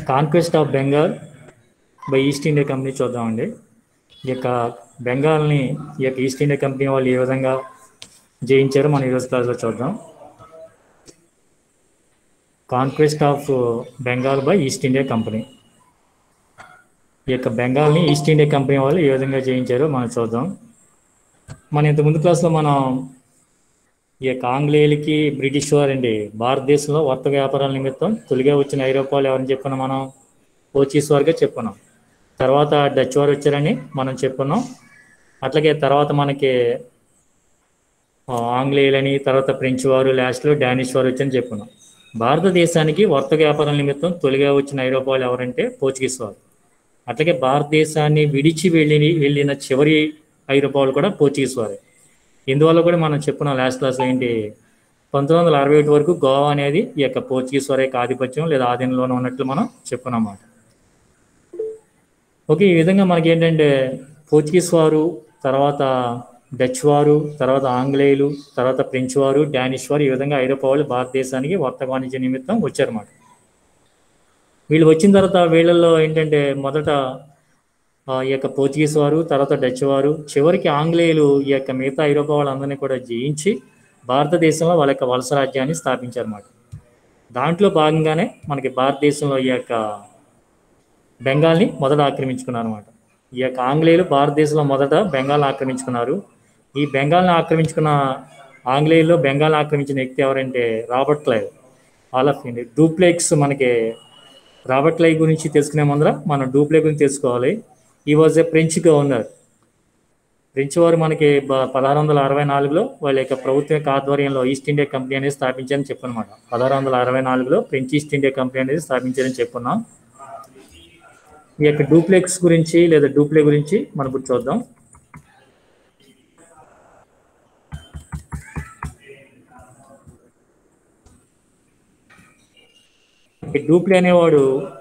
Conquest of Bengal by East India company చూద్దామండి ఈ యొక్క బెంగాల్ని ఈ యొక్క ఈస్ట్ ఇండియా కంపెనీ వాళ్ళు ఏ విధంగా జయించారో మనం ఈరోజు క్లాస్లో చూద్దాం conquest of Bengal by East India company ఈ యొక్క బెంగాల్ని ఈస్ట్ ఇండియా కంపెనీ వాళ్ళు ఏ విధంగా జయించారో మనం చూద్దాం మన ఇంత ముందు క్లాస్లో మనం ఈ యొక్క ఆంగ్లేయులకి బ్రిటిష్ వారండి భారతదేశంలో వర్తక వ్యాపారాల నిమిత్తం తొలిగా వచ్చిన ఐరోపాలు ఎవరని చెప్పుకున్నాం మనం పోర్చుగీస్ వారుగా చెప్పుకున్నాం తర్వాత డచ్ వారు వచ్చారని మనం చెప్పుకున్నాం అట్లాగే తర్వాత మనకి ఆ, ఆంగ్లేయులని తర్వాత ఫ్రెంచ్ వారు లాస్ట్లో డానిష్ వారు వచ్చని చెప్పుకున్నాం భారతదేశానికి వర్తక వ్యాపారాల నిమిత్తం తొలిగా వచ్చిన ఐరోపాలు ఎవరంటే పోర్చుగీస్ వారు అట్లాగే భారతదేశాన్ని విడిచి వెళ్ళి వెళ్ళిన చివరి ఐరోపాలు కూడా పోర్చుగీస్ వారే ఇందువల్ల కూడా మనం చెప్పుకున్నాం లాస్ట్ క్లాస్లో ఏంటి పంతొమ్మిది వందల అరవై ఒకటి వరకు గోవా అనేది ఈ యొక్క పోర్చుగీస్ వారి యొక్క ఆధిపత్యం లేదా ఆధీనంలోనే ఉన్నట్లు మనం చెప్పుకున్నమాట ఓకే ఈ విధంగా మనకి ఏంటంటే పోర్చుగీస్ వారు తర్వాత డచ్ వారు తర్వాత ఆంగ్లేయులు తర్వాత ఫ్రెంచ్ వారు డానిష్ వారు ఈ విధంగా ఐరోపా వాళ్ళు భారతదేశానికి వర్తక వాణిజ్య నిమిత్తం వచ్చారన్నమాట వీళ్ళు వచ్చిన తర్వాత వీళ్ళల్లో ఏంటంటే మొదట ఆ, ఈ యొక్క పోర్చుగీస్ వారు తర్వాత డచ్ వారు చివరికి ఆంగ్లేయులు ఈ యొక్క మిగతా ఐరోపా వాళ్ళందరినీ కూడా జయించి భారతదేశంలో వాళ్ళ యొక్క వలస రాజ్యాన్ని స్థాపించారన్నమాట దాంట్లో భాగంగానే మనకి భారతదేశంలో ఈ యొక్క బెంగాల్ని మొదట ఆక్రమించుకున్నారు అనమాట ఈ యొక్క ఆంగ్లేయులు భారతదేశంలో మొదట బెంగాల్ ఆక్రమించుకున్నారు ఈ బెంగాల్ని ఆక్రమించుకున్న ఆంగ్లేయుల్లో బెంగాల్ ఆక్రమించిన వ్యక్తి ఎవరంటే Robert Clive all of India Dupleix మనకి రాబర్ట్ క్లైవ్ గురించి తెలుసుకునే ముందర మనం డూప్లే గురించి తెలుసుకోవాలి he was a French governor French వారు మనకి బ- పదహారు వందల అరవై నాలుగులో వాళ్ళ యొక్క ప్రభుత్వం యొక్క ఆధ్వర్యంలో ఈస్ట్ ఇండియా కంపెనీ అనేది స్థాపించారని చెప్పనమాట పదహారు వందల అరవై నాలుగులో ఫ్రెంచ్ ఈస్ట్ ఇండియా కంపెనీ అనేది స్థాపించారని చెప్పున్నాం ఈ యొక్క డూప్లెక్స్ గురించి లేదా డూప్లే గురించి మనం ఇప్పుడు చూద్దాం ఈ డూప్లే అనేవాడు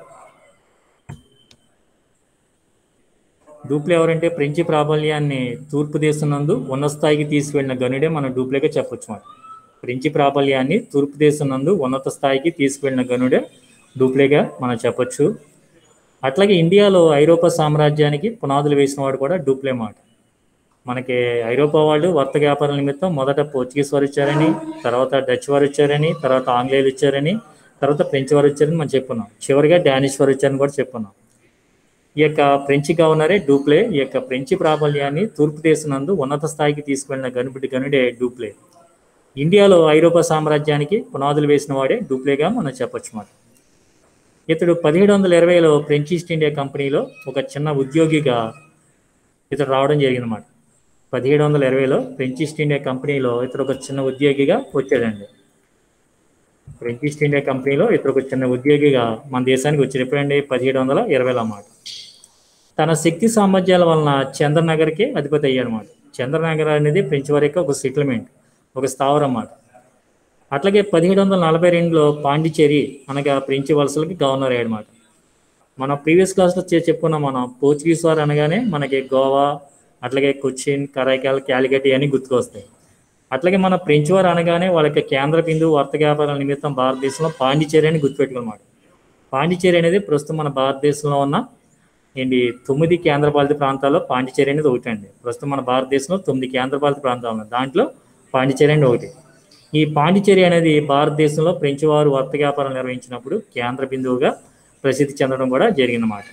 డూప్లే ఎవరంటే ఫ్రెంచి ప్రాబల్యాన్ని తూర్పు దేశం నందు ఉన్నత స్థాయికి తీసుకువెళ్ళిన గనుడే మనం డూప్లేగా చెప్పొచ్చు మాట ఫ్రెంచి ప్రాబల్యాన్ని తూర్పు దేశం నందు ఉన్నత స్థాయికి తీసుకువెళ్ళిన గనుడే డూప్లేగా మనం చెప్పొచ్చు అట్లాగే ఇండియాలో ఐరోపా సామ్రాజ్యానికి పునాదులు వేసిన వాడు కూడా డూప్లే మాట మనకి ఐరోపా వాళ్ళు వర్తక వ్యాపారాల నిమిత్తం మొదట పోర్చుగీస్ వారు వచ్చారని తర్వాత డచ్ వారు వచ్చారని తర్వాత ఆంగ్లేయులు వచ్చారని తర్వాత ఫ్రెంచ్ వారు వచ్చారని మనం చెప్పుకున్నాం చివరిగా డానిష్ వారు వచ్చారని కూడా చెప్పుకున్నాం ఈ యొక్క ఫ్రెంచ్ గవర్నరే డూప్లే ఈ యొక్క ఫ్రెంచ్ ప్రాబల్యాన్ని తూర్పు దేశం నందు ఉన్నత స్థాయికి తీసుకువెళ్ళిన గనుబిడ్డి గనుడే డూప్లే ఇండియాలో ఐరోపా సామ్రాజ్యానికి పునాదులు వేసిన వాడే డూప్లేగా మనం చెప్పొచ్చు మాట ఇతడు పదిహేడు వందల ఇరవైలో ఫ్రెంచ్ ఈస్ట్ ఇండియా కంపెనీలో ఒక చిన్న ఉద్యోగిగా ఇతడు రావడం జరిగిందన్నమాట పదిహేడు వందల ఇరవైలో ఫ్రెంచ్ ఈస్ట్ ఇండియా కంపెనీలో ఇతడు ఒక చిన్న ఉద్యోగిగా వచ్చాడండి ఫ్రెంచ్ ఈస్ట్ ఇండియా కంపెనీలో ఇతడు ఒక చిన్న ఉద్యోగిగా మన దేశానికి వచ్చాడు ఎప్పుడండి పదిహేడు వందల ఇరవైలో అన్నమాట తన శక్తి సామర్థ్యాల వలన చంద్రనగర్కి అధిపతి అయ్యాడు అనమాట చంద్రనగర్ అనేది ఫ్రెంచ్ వారి యొక్క ఒక సెటిల్మెంట్ ఒక స్థావరం అన్నమాట అట్లాగే పదిహేడు వందల నలభై రెండులో పాండిచేరి అనగా ఫ్రెంచ్ వలసలకి గవర్నర్ అయ్యాడు అనమాట మన ప్రీవియస్ క్లాస్లో చే- చెప్పుకున్నాం మనం పోర్చుగీస్ వారు అనగానే మనకి గోవా అట్లాగే కొచ్చిన్ కరైకాల్ క్యాలికట్ అని గుర్తుకొస్తాయి అట్లాగే మన ఫ్రెంచ్ వారు అనగానే వాళ్ళకి కేంద్ర బిందువు వర్తక వ్యాపారాల నిమిత్తం భారతదేశంలో పాండిచేరి అని గుర్తుపెట్టుకున్నమాట పాండిచేరి అనేది ప్రస్తుతం మన భారతదేశంలో ఉన్న ఏంటి తొమ్మిది కేంద్రపాలిత ప్రాంతాల్లో పాండిచేరి అనేది ఒకటి అండి ప్రస్తుతం మన భారతదేశంలో తొమ్మిది కేంద్రపాలిత ప్రాంతాలు ఉన్నాయి దాంట్లో పాండిచేరి అనేది ఒకటి ఈ పాండిచేరి అనేది భారతదేశంలో ఫ్రెంచ్ వారు వర్తక వ్యాపారం నిర్వహించినప్పుడు కేంద్ర బిందువుగా ప్రసిద్ధి చెందడం కూడా జరిగిందన్నమాట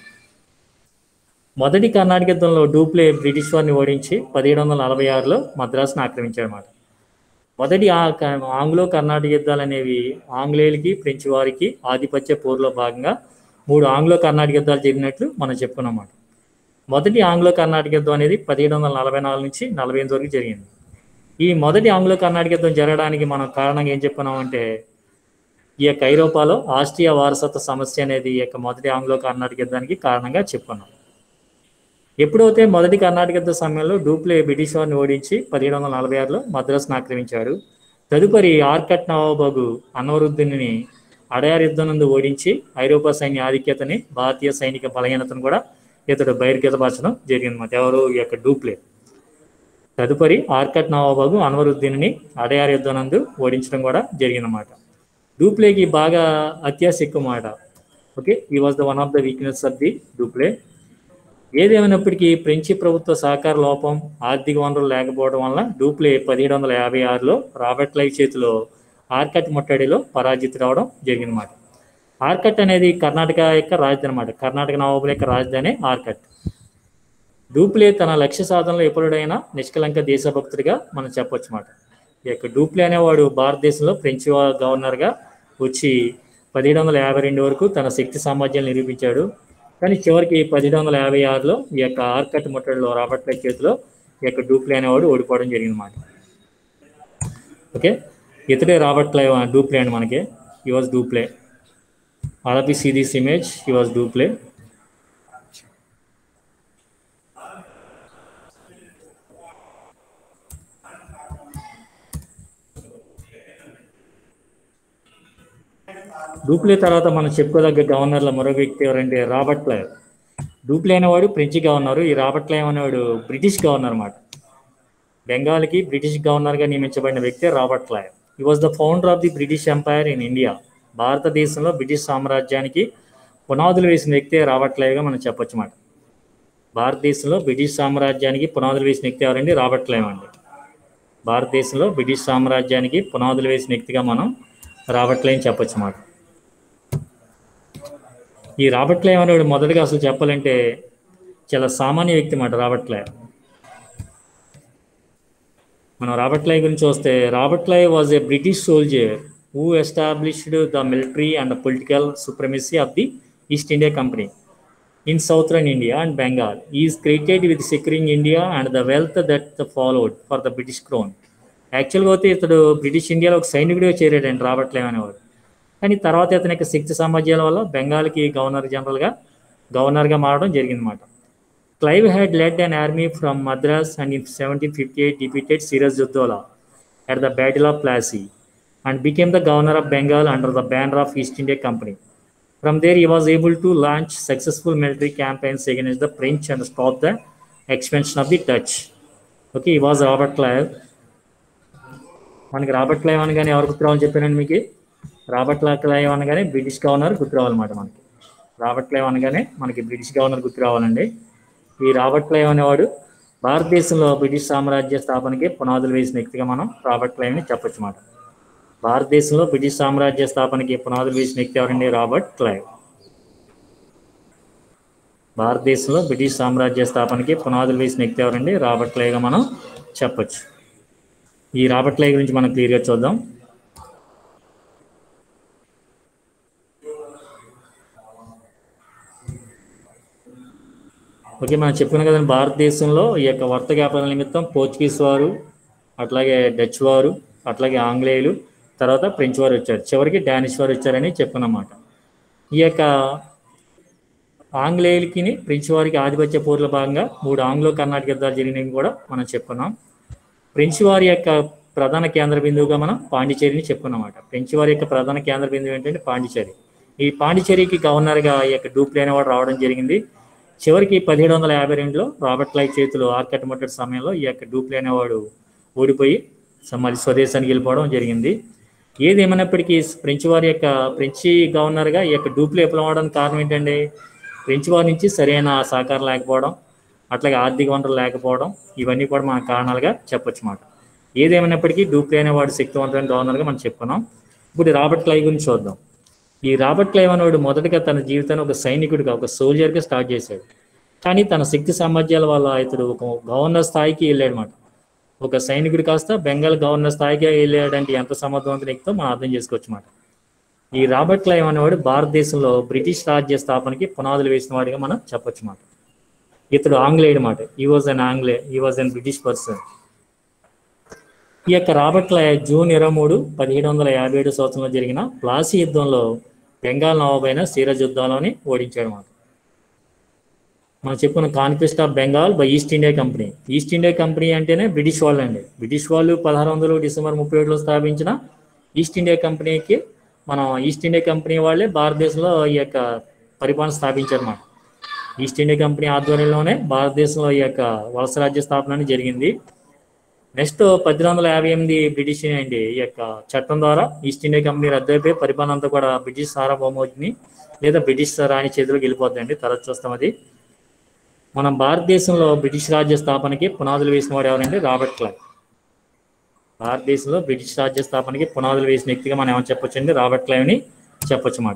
మొదటి కర్ణాటక యుద్ధంలో డూప్లే బ్రిటిష్ వారిని ఓడించి పదిహేడు వందల నలభై ఆరులో మద్రాసును ఆక్రమించాడనమాట మొదటి ఆ క- ఆంగ్లో కర్ణాటక యుద్ధాలు అనేవి ఆంగ్లేయులకి ఫ్రెంచ్ వారికి ఆధిపత్య పోరులో భాగంగా మూడు ఆంగ్లో కర్ణాటక యుద్ధాలు జరిగినట్లు మనం చెప్పుకున్నమాట మొదటి ఆంగ్లో కర్ణాటక యుద్ధం అనేది పదిహేడు వందల నలభై నాలుగు నుంచి నలభై ఎనిమిది వరకు జరిగింది ఈ మొదటి ఆంగ్లో కర్ణాటక యుద్ధం జరగడానికి మనం కారణంగా ఏం చెప్పుకున్నామంటే ఈ యొక్క ఐరోపాలో ఆస్ట్రియా వారసత్వ సమస్య అనేది ఈ యొక్క మొదటి ఆంగ్లో కర్ణాటక యుద్ధానికి కారణంగా చెప్పుకున్నాం ఎప్పుడైతే మొదటి కర్ణాటక యుద్ధ సమయంలో డూప్లే బ్రిటిష్ వారిని ఓడించి పదిహేడు వందల నలభై ఆరులో మద్రాసును ఆక్రమించాడు తదుపరి ఆర్కట్ నవాబాగు అన్వరుద్దుని అడయార్ యుద్ధం నందు ఓడించి ఐరోపా సైన్య ఆధిక్యతని భారతీయ సైనిక బలహీనతను కూడా ఇతడు బహిర్గతపరచడం జరిగిందన్నమాట ఎవరు ఈ యొక్క డూప్లే తదుపరి ఆర్కట్ నవాబాగు అన్వరుద్దీన్ని అడయార్ యుద్ధం నందు ఓడించడం కూడా జరిగిందన్నమాట డూప్లేకి బాగా అత్యాశ ఎక్కువ మాట okay he was the one of the weakness of the Dupleix ఏదేమైనప్పటికీ ఫ్రెంచి ప్రభుత్వ సహకార లోపం ఆర్థిక వనరులు లేకపోవడం వల్ల డూప్లే పదిహేడు వందల యాభై ఆరులో రాబర్ట్ లైవ్ చేతిలో ఆర్కట్ ముట్టడిలో పరాజితుడవడం జరిగిందన్నమాట ఆర్కట్ అనేది కర్ణాటక యొక్క రాజధాని అన్నమాట కర్ణాటక నవాబుల యొక్క రాజధాని ఆర్కట్ డూప్లే తన లక్ష్య సాధనలో ఎప్పుడైనా నిష్కలంక దేశభక్తుడిగా మనం చెప్పొచ్చు అన్నమాట ఈ యొక్క డూప్లే అనేవాడు భారతదేశంలో ఫ్రెంచ్ వా- గవర్నర్గా వచ్చి పదిహేడు వందల యాభై రెండు వరకు తన శక్తి సామర్థ్యాలు నిరూపించాడు కానీ చివరికి పదిహేడు వందల యాభై ఆరులో ఈ యొక్క ఆర్కట్ ముట్టడిలో రాబర్ట్ లైవ్ చేతిలో ఈ యొక్క డూప్లే అనేవాడు ఓడిపోవడం జరిగిందన్నమాట ఓకే ఇతడే రాబర్ట్ లైవ్ డూప్లే అండి మనకి ఈ వాజ్ డూప్లే ఆర్పి see this image he was Dupleix Dupleix తర్వాత మనం చెప్పుకోదగ్గ గవర్నర్ల మరో వ్యక్తి ఎవరంటే రాబర్ట్ క్లైవ్ డూప్లే అనేవాడు ఫ్రెంచ్ గవర్నర్ ఈ రాబర్ట్ క్లైవ్ అనేవాడు బ్రిటిష్ గవర్నర్ అన్నమాట బెంగాల్కి బ్రిటిష్ గవర్నర్గా నియమించబడిన వ్యక్తి Robert Clive he was the founder of the British empire in India భారతదేశంలో బ్రిటిష్ సామ్రాజ్యానికి పునాదులు వేసిన వ్యక్తి రాబర్ట్ క్లైవ్గా మనం చెప్పొచ్చు అన్నమాట భారతదేశంలో బ్రిటిష్ సామ్రాజ్యానికి పునాదులు వేసిన వ్యక్తి ఎవరండి రాబర్ట్ క్లైవ్ అండి భారతదేశంలో బ్రిటిష్ సామ్రాజ్యానికి పునాదులు వేసిన వ్యక్తిగా మనం రాబర్ట్ క్లైవ్ చెప్పొచ్చు అన్నమాట ఈ రాబర్ట్ క్లైవ్ అనేవాడు మొదటగా అసలు చెప్పాలంటే చాలా సామాన్య వ్యక్తి అన్నమాట రాబర్ట్ క్లైవ్ మనం రాబర్ట్ క్లైవ్ గురించి వస్తే Robert Clive was a British soldier who established the military and political supremacy of the East India company in southern India and Bengal is created with securing India and the wealth that followed for the British crown యాక్చువల్గా అయితే ఇతడు British ఇండియాలో ఒక సైనికుడిగా చేరాడండి Robert Clive అనేవాడు కానీ తర్వాత ఇతని యొక్క శక్తి సామర్థ్యాల వల్ల బెంగాల్కి గవర్నర్ జనరల్గా గవర్నర్గా మారడం జరిగిందన్నమాట Clive had led an army from Madras and in seventeen fifty eight defeated Siraj ud-Daulah at the Battle of Plassey and became the governor of Bengal under the banner of East India Company. From there, he was able to launch successful military campaigns against the French and stop the expansion of the Dutch. Okay, he was Robert Clive. మనకి Robert Clive అనగానే ఎవరు గుర్తురావాలని చెప్పానండి మీకు Robert Clive అనగానే British governor గుర్తురావాలన్నమాట మనకి Robert Clive అనగానే మనకి బ్రిటిష్ గవర్నర్ గుర్తురావాలండి ఈ రాబర్ట్ క్లైవ్ అనేవాడు భారతదేశంలో బ్రిటిష్ సామ్రాజ్య స్థాపనకి పునాదులు వేసిన వ్యక్తిగా మనం రాబర్ట్ క్లైవ్ని చెప్పొచ్చు అన్నమాట భారతదేశంలో బ్రిటిష్ సామ్రాజ్య స్థాపనకి పునాదులు వేసిన వ్యక్తి ఎవరండి రాబర్ట్ క్లైవ్ భారతదేశంలో బ్రిటిష్ సామ్రాజ్య స్థాపనకి పునాదులు వేసిన వ్యక్తి ఎవరండి రాబర్ట్ క్లైవ్గా మనం చెప్పొచ్చు ఈ రాబర్ట్ క్లైవ్ గురించి మనం క్లియర్గా చూద్దాం ఓకే మనం చెప్పుకున్నాం కదండి భారతదేశంలో ఈ యొక్క వర్తక వ్యాపారాల నిమిత్తం పోర్చుగీస్ వారు అట్లాగే డచ్ వారు అట్లాగే ఆంగ్లేయులు తర్వాత ఫ్రెంచ్ వారు వచ్చారు చివరికి డానిష్ వారు వచ్చారని చెప్పుకున్నమాట ఈ యొక్క ఆంగ్లేయులకి ఫ్రెంచ్ వారికి ఆధిపత్య పోరుల భాగంగా మూడు ఆంగ్లో కర్ణాటక యుద్ధాలు జరిగినవి కూడా మనం చెప్పుకున్నాం ఫ్రెంచ్ వారి యొక్క ప్రధాన కేంద్ర బిందువుగా మనం పాండిచేరిని చెప్పుకున్నమాట ఫ్రెంచ్ వారి యొక్క ప్రధాన కేంద్ర బిందువు ఏంటంటే పాండిచేరి ఈ పాండిచేరికి గవర్నర్గా ఈ యొక్క డూప్లే అనేవాడు రావడం జరిగింది చివరికి పదిహేడు వందల యాభై రెండులో రాబర్ట్ లైవ్ చేతిలో ఆర్కట్ ముట్టడి సమయంలో ఈ యొక్క డూప్లే అనేవాడు ఓడిపోయి స- మళ్ళీ స్వదేశానికి వెళ్ళిపోవడం జరిగింది ఏది ఏమైనప్పటికీ ఫ్రెంచ్ వారి యొక్క ఫ్రెంచి గవర్నర్గా ఈ యొక్క డూప్లే విఫలం అవడానికి కారణం ఏంటండి ఫ్రెంచ్ వారి నుంచి సరైన సహకారం లేకపోవడం అట్లాగే ఆర్థిక వనరులు లేకపోవడం ఇవన్నీ కూడా మన కారణాలుగా చెప్పొచ్చు మాట ఏదేమైనప్పటికీ డూప్లే అనేవాడు శక్తివంతమైన గవర్నర్గా మనం చెప్పుకున్నాం ఇప్పుడు ఈ రాబర్ట్ క్లైవ్ గురించి చూద్దాం ఈ రాబర్ట్ క్లైవ్ అనేవాడు మొదటగా తన జీవితాన్ని ఒక సైనికుడిగా ఒక సోల్జర్గా స్టార్ట్ చేశాడు కానీ తన శక్తి సామర్థ్యాల వల్ల ఇతడు ఒక గవర్నర్ స్థాయికి వెళ్ళాడు అనమాట ఒక సైనికుడు కాస్త బెంగాల్ గవర్నర్ స్థాయికి వెళ్ళాడంటే ఎంత సమర్థవంతుని వ్యక్తితో మనం అర్థం చేసుకోవచ్చు అన్నమాట ఈ రాబర్ట్ క్లైవ్ అనేవాడు భారతదేశంలో బ్రిటిష్ రాజ్య స్థాపనకి పునాదులు వేసిన వాడిగా మనం చెప్పొచ్చు అన్నమాట ఇతడు ఆంగ్లేయుడు మాట ఈ వాజ్ అన్ ఆంగ్లే ఈ వాజ్ అన్ బ్రిటిష్ పర్సన్ ఈ యొక్క రాబర్ట్ క్లైవ్ జూన్ ఇరవై మూడు పదిహేడు వందల యాభై ఏడు సంవత్సరంలో జరిగిన ప్లాసీ యుద్ధంలో బెంగాల్ నవాబైన సిరాజ్ యుద్ధంలోని ఓడించాడు అన్నమాట మనం చెప్పుకున్న conquest of Bengal by East India company East India company అంటేనే బ్రిటిష్ వాళ్ళు అండి బ్రిటిష్ వాళ్ళు పదహారు వందలు డిసెంబర్ ముప్పై ఏడులో స్థాపించిన ఈస్ట్ ఇండియా కంపెనీకి మనం ఈస్ట్ ఇండియా కంపెనీ వాళ్ళే భారతదేశంలో ఈ యొక్క పరిపాలన స్థాపించారు అన్నమాట ఈస్ట్ ఇండియా కంపెనీ ఆధ్వర్యంలోనే భారతదేశంలో ఈ యొక్క వలస రాజ్య స్థాపన అనేది జరిగింది నెక్స్ట్ పద్దెనిమిది వందల యాభై ఎనిమిది బ్రిటిష్ అండి ఈ యొక్క చట్టం ద్వారా ఈస్ట్ ఇండియా కంపెనీ రద్దయిపోయి పరిపాలన అంతా కూడా బ్రిటిష్ సార్వభౌమని లేదా బ్రిటిష్ రాణి చేతిలోకి వెళ్ళిపోద్దండి తర్వాత చూస్తాం అది మనం భారతదేశంలో బ్రిటిష్ రాజ్య స్థాపనకి పునాదులు వేసిన వాడు ఎవరండి రాబర్ట్ క్లైవ్ భారతదేశంలో బ్రిటిష్ రాజ్య స్థాపనకి పునాదులు వేసిన వ్యక్తిగా మనం ఏమని చెప్పొచ్చు అండి రాబర్ట్ క్లైవ్ని చెప్పొచ్చు మాట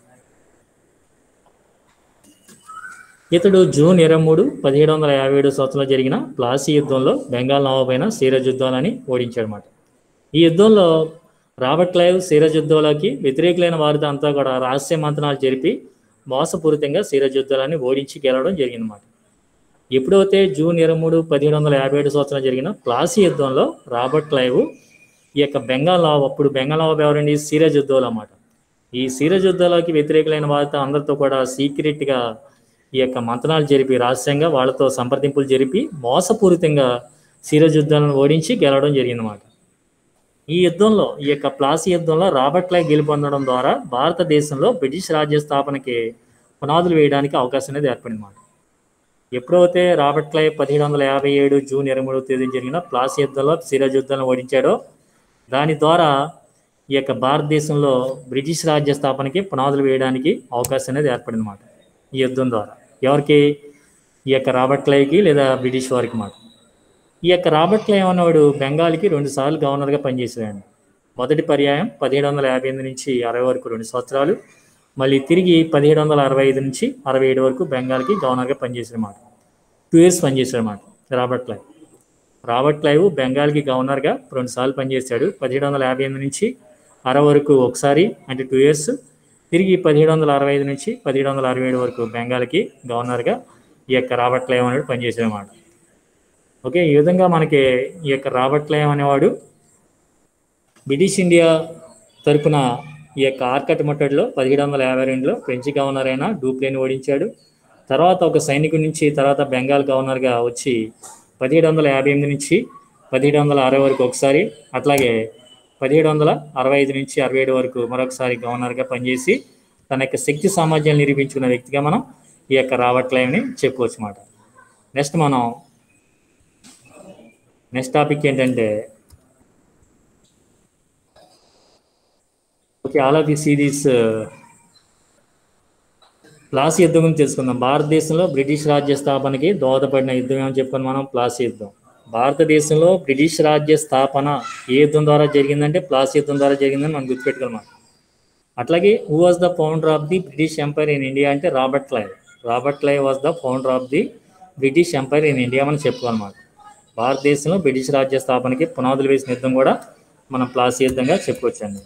ఇతడు జూన్ ఇరవై మూడు పదిహేడు వందల యాభై ఏడు సంవత్సరంలో జరిగిన ప్లాసీ యుద్ధంలో బెంగాల్ నవాబైన సిరాజ్ యుద్ధాలని ఓడించాడు అనమాట ఈ యుద్ధంలో రాబర్ట్ క్లైవ్ సిరాజ్ యుద్ధాలకి వ్యతిరేకులైన వారితో అంతా కూడా రహస్య మంత్రాలు జరిపి మోసపూరితంగా సిరాజ్ యుద్ధాలని ఓడించి గెలవడం జరిగిందన్నమాట ఎప్పుడైతే జూన్ ఇరవై మూడు పదిహేడు వందల యాభై ఏడు సంవత్సరం జరిగిన ప్లాసీ యుద్ధంలో రాబర్ట్ క్లైవ్ ఈ యొక్క బెంగాల్ నవాబ్ అప్పుడు బెంగాల్ నవాబ్ ఎవరండి సిరాజ్ యుద్ధాలు అన్నమాట ఈ సిరాజ్ యుద్ధాలకి వ్యతిరేకులైన వారితో అందరితో కూడా సీక్రెట్గా ఈ యొక్క మంత్రాలు జరిపి రహస్యంగా వాళ్ళతో సంప్రదింపులు జరిపి మోసపూరితంగా సిరాజ్ యుద్ధాలను ఓడించి గెలవడం జరిగిందన్నమాట ఈ యుద్ధంలో ఈ యొక్క ప్లాసీ యుద్ధంలో రాబర్ట్ క్లైవ్ గెలుపొందడం ద్వారా భారతదేశంలో బ్రిటిష్ రాజ్య స్థాపనకి పునాదులు వేయడానికి అవకాశం అనేది ఏర్పడింది అన్నమాట ఎప్పుడైతే రాబర్ట్ క్లైవ్ పదిహేడు వందల యాభై ఏడు జూన్ ఇరవై మూడవ తేదీ జరిగిన ప్లాసీ యుద్ధంలో సిరాజ్ యుద్ధాలను ఓడించాడో దాని ద్వారా ఈ యొక్క భారతదేశంలో బ్రిటిష్ రాజ్య స్థాపనకి పునాదులు వేయడానికి అవకాశం అనేది ఏర్పడింది అన్నమాట ఈ యుద్ధం ద్వారా ఎవరికి ఈ యొక్క రాబర్ట్ క్లైవ్కి లేదా బ్రిటిష్ వారికి మాట ఈ యొక్క రాబర్ట్ క్లైవ్ అన్నవాడు బెంగాల్కి రెండు సార్లు గవర్నర్గా పనిచేసాడు మొదటి పర్యాయం పదిహేడు వందల యాభై ఎనిమిది నుంచి అరవై వరకు రెండు సంవత్సరాలు మళ్ళీ తిరిగి పదిహేడు వందల అరవై ఐదు నుంచి అరవై ఏడు వరకు బెంగాల్కి గవర్నర్గా పనిచేసాడు అన్నమాట టూ ఇయర్స్ పనిచేశాడు అన్నమాట రాబర్ట్ క్లైవ్ రాబర్ట్ క్లైవ్ బెంగాల్కి గవర్నర్గా రెండు సార్లు పనిచేశాడు పదిహేడు వందల యాభై ఎనిమిది నుంచి అరవై వరకు ఒకసారి అంటే టూ ఇయర్స్ తిరిగి పదిహేడు వందల అరవై ఐదు నుంచి పదిహేడు వందల అరవై ఏడు వరకు బెంగాల్కి గవర్నర్గా ఈ యొక్క రాబర్ట్ క్లైవ్ అనేవాడు పనిచేసాడు అన్నమాట ఓకే ఈ విధంగా మనకి ఈ యొక్క రాబర్ట్ క్లైవ్ అనేవాడు బ్రిటిష్ ఇండియా తరపున ఈ యొక్క ఆర్కట్ ముట్టడిలో పదిహేడు వందల యాభై రెండులో ఫ్రెంచ్ గవర్నర్ అయిన డూప్లేని ఓడించాడు తర్వాత ఒక సైనికుడి నుంచి తర్వాత బెంగాల్ గవర్నర్గా వచ్చి పదిహేడు వందల యాభై ఎనిమిది నుంచి పదిహేడు వందల అరవై వరకు ఒకసారి అట్లాగే పదిహేడు వందల అరవై ఐదు నుంచి అరవై ఏడు వరకు మరొకసారి గవర్నర్గా పనిచేసి తన యొక్క శక్తి సామర్థ్యాన్ని నిరూపించుకున్న వ్యక్తిగా మనం ఈ యొక్క రాబర్ట్ క్లైవ్ని చెప్పుకోవచ్చు అన్నమాట నెక్స్ట్ మనం నెక్స్ట్ టాపిక్ ఏంటంటే okay all of the series Plassey యుద్ధం గురించి తెలుసుకుందాం భారతదేశంలో బ్రిటిష్ రాజ్య స్థాపనకి దోహదపడిన యుద్ధం ఏమని చెప్పుకొని మనం ప్లాసీ యుద్ధం భారతదేశంలో బ్రిటిష్ రాజ్య స్థాపన ఏ యుద్ధం ద్వారా జరిగిందంటే ప్లాసీ యుద్ధం ద్వారా జరిగిందని మనం గుర్తుపెట్టుకోవాలి అట్లాగే who was the founder of the British empire in India అంటే Robert Clive Robert Clive was the founder of the British empire in India అని చెప్పుకోవాలన్నమాట భారతదేశంలో బ్రిటిష్ రాజ్య స్థాపనకి పునాదులు వేసిన యుద్ధం కూడా మనం ప్లాసీ యుద్ధంగా చెప్పుకోవచ్చండి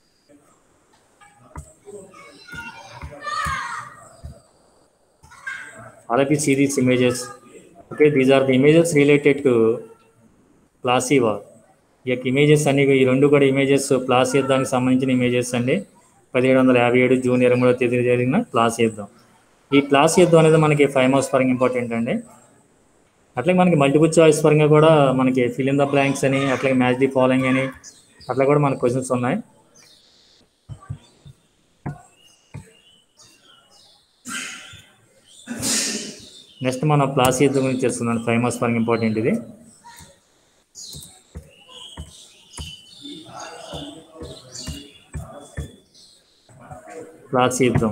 all of you see these images okay these are the images related to Plassey war ఈ యొక్క ఇమేజెస్ అన్ని ఈ రెండు కూడా ఇమేజెస్ ప్లాసీ యుద్ధానికి సంబంధించిన ఇమేజెస్ అండి పదిహేడు వందల యాభై ఏడు జూన్ ఇరవై మూడో తేదీ జరిగిన ప్లాసీ యుద్ధం ఈ ప్లాసీ యుద్ధం అనేది మనకి ఫైవ్ మార్క్స్ పరంగా ఇంపార్టెంట్ అండి అట్లాగే మనకి మల్టిపుల్ చాయిస్ పరంగా కూడా మనకి ఫిల్ ఇన్ ద బ్లాంక్స్ అని అట్లాగే మ్యాచ్ ది ఫాలోయింగ్ అని అట్లా కూడా మనకు క్వశ్చన్స్ ఉన్నాయి నెక్స్ట్ మన ప్లాసీ యుద్ధం గురించి తెలుసుకుందాం ఫైవ్ మార్క్స్ పరంగా ఇంపార్టెంట్ ఇది ప్లాసీ యుద్ధం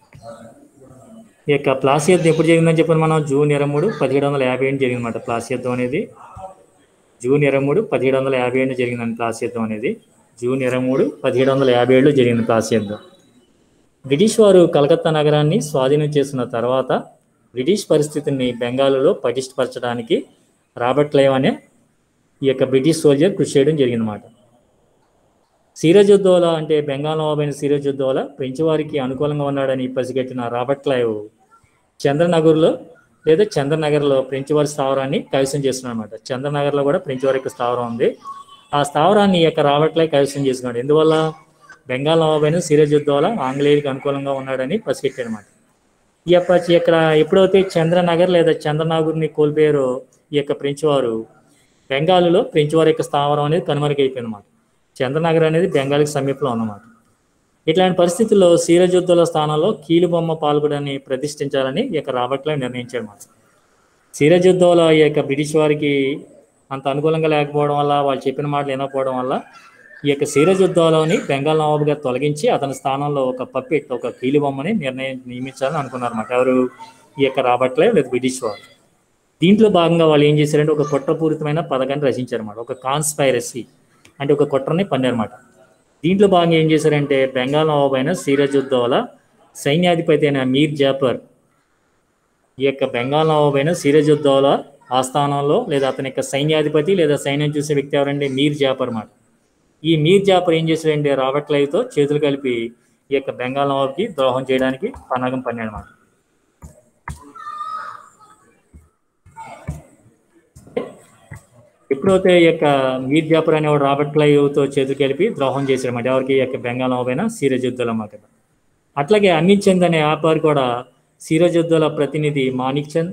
ఈ యొక్క ప్లాసీ యుద్ధం ఎప్పుడు జరిగిందని చెప్పిన మనం జూన్ ఇరవై మూడు పదిహేడు వందల యాభై ఏడు జరిగిందన్నమాట ప్లాసీ యుద్ధం అనేది జూన్ ఇరవై మూడు పదిహేడు వందల యాభై ఏడు జరిగిందండి ప్లాసీ యుద్ధం అనేది జూన్ ఇరవై మూడు పదిహేడు వందల యాభై ఏడులో జరిగింది ప్లాసీ యుద్ధం బ్రిటిష్ వారు కలకత్తా నగరాన్ని స్వాధీనం చేసుకున్న తర్వాత బ్రిటిష్ పరిస్థితిని బెంగాల్లో పటిష్టపరచడానికి రాబర్ట్ క్లైవ్ అనే ఈ యొక్క బ్రిటిష్ సోల్జర్ కృషి చేయడం జరిగిందన్నమాట సిరాజుద్దౌలా అంటే బెంగాల్ నవాబైన సిరాజుద్దౌలా ఫ్రెంచ్ వారికి అనుకూలంగా ఉన్నాడని పసిగట్టిన రాబర్ట్ క్లైవ్ చంద్రనగర్లో లేదా చంద్రనగర్లో ఫ్రెంచ్ వారి స్థావరాన్ని కైవసం చేస్తున్నాడు అనమాట చంద్రనగర్లో కూడా ఫ్రెంచ్ వారి యొక్క స్థావరం ఉంది ఆ స్థావరాన్ని ఈ యొక్క రాబర్ట్ క్లైవ్ కైవసం చేసుకున్నాడు ఎందువల్ల బెంగాల్ నవాబైన సిరాజుద్దౌలా ఆంగ్లేయులకు అనుకూలంగా ఉన్నాడని పసిగట్టాడు అనమాట ఈ యొక్క ఇక్కడ ఎప్పుడైతే చంద్రనగర్ లేదా చంద్రనగర్ని కోల్పోయారో ఈ యొక్క ఫ్రెంచ్ వారు బెంగాల్లో ఫ్రెంచ్ వారి యొక్క స్థావరం అనేది కనుమరుగైపోయింది అన్నమాట చంద్రనగర్ అనేది బెంగాల్కి సమీపంలో ఉన్నమాట ఇట్లాంటి పరిస్థితుల్లో సీరజుద్దుల స్థానంలో కీలుబొమ్మ పాల్గొడని ప్రతిష్ఠించాలని ఈ యొక్క రాబర్ట్ క్లైవ్ నిర్ణయించాడు అన్నమాట సీరజుద్దౌలా ఈ యొక్క బ్రిటిష్ వారికి అంత అనుకూలంగా లేకపోవడం వల్ల వాళ్ళు చెప్పిన మాటలు వినకపోవడం వల్ల ఈ యొక్క సిరజ్ యుద్ధాలని బెంగాల్ నవాబుగా తొలగించి అతని స్థానంలో ఒక పప్పెట్ ఒక కీలుబొమ్మని నిర్ణయం నియమించాలని అనుకున్నారన్నమాట ఎవరు ఈ యొక్క రాబట్లే లేదా బ్రిటిష్ వారు దీంట్లో భాగంగా వాళ్ళు ఏం చేశారంటే ఒక కుట్రపూరితమైన పథకాన్ని రచించారన్నమాట ఒక కాన్స్పైరసీ అంటే ఒక కుట్రని పన్నారన్నమాట దీంట్లో భాగంగా ఏం చేశారంటే బెంగాల్ నవాబు అయిన సిరాజుద్దౌలా సైన్యాధిపతి అయిన మీర్ జాఫర్ ఈ యొక్క బెంగాల్ నవాబు అయిన సిరాజుద్దౌలా ఆస్థానంలో లేదా అతని యొక్క సైన్యాధిపతి లేదా సైన్యం చూసే వ్యక్తి ఎవరంటే మీర్ జాఫర్ మాట ఈ మీర్ జాఫర్ ఏం చేశాడంటే రాబర్ట్ క్లైవ్తో చేతులు కలిపి ఈ యొక్క బెంగాల్ నవాబ్కి ద్రోహం చేయడానికి పన్నాగం పన్నాడు మాట ఎప్పుడైతే ఈ యొక్క మీర్ జాఫర్ అనేవాడు రాబర్ట్ క్లైవ్తో చేతులు కలిపి ద్రోహం చేశాడన్నమాట ఎవరికి ఈ యొక్క బెంగాల్ నవాబ్ అయిన సిరాజుద్దౌలా మాట అట్లాగే అమిత్ చంద్ అనే వ్యాపారి కూడా సిరాజుద్దౌలా ప్రతినిధి మాణిక్ చంద్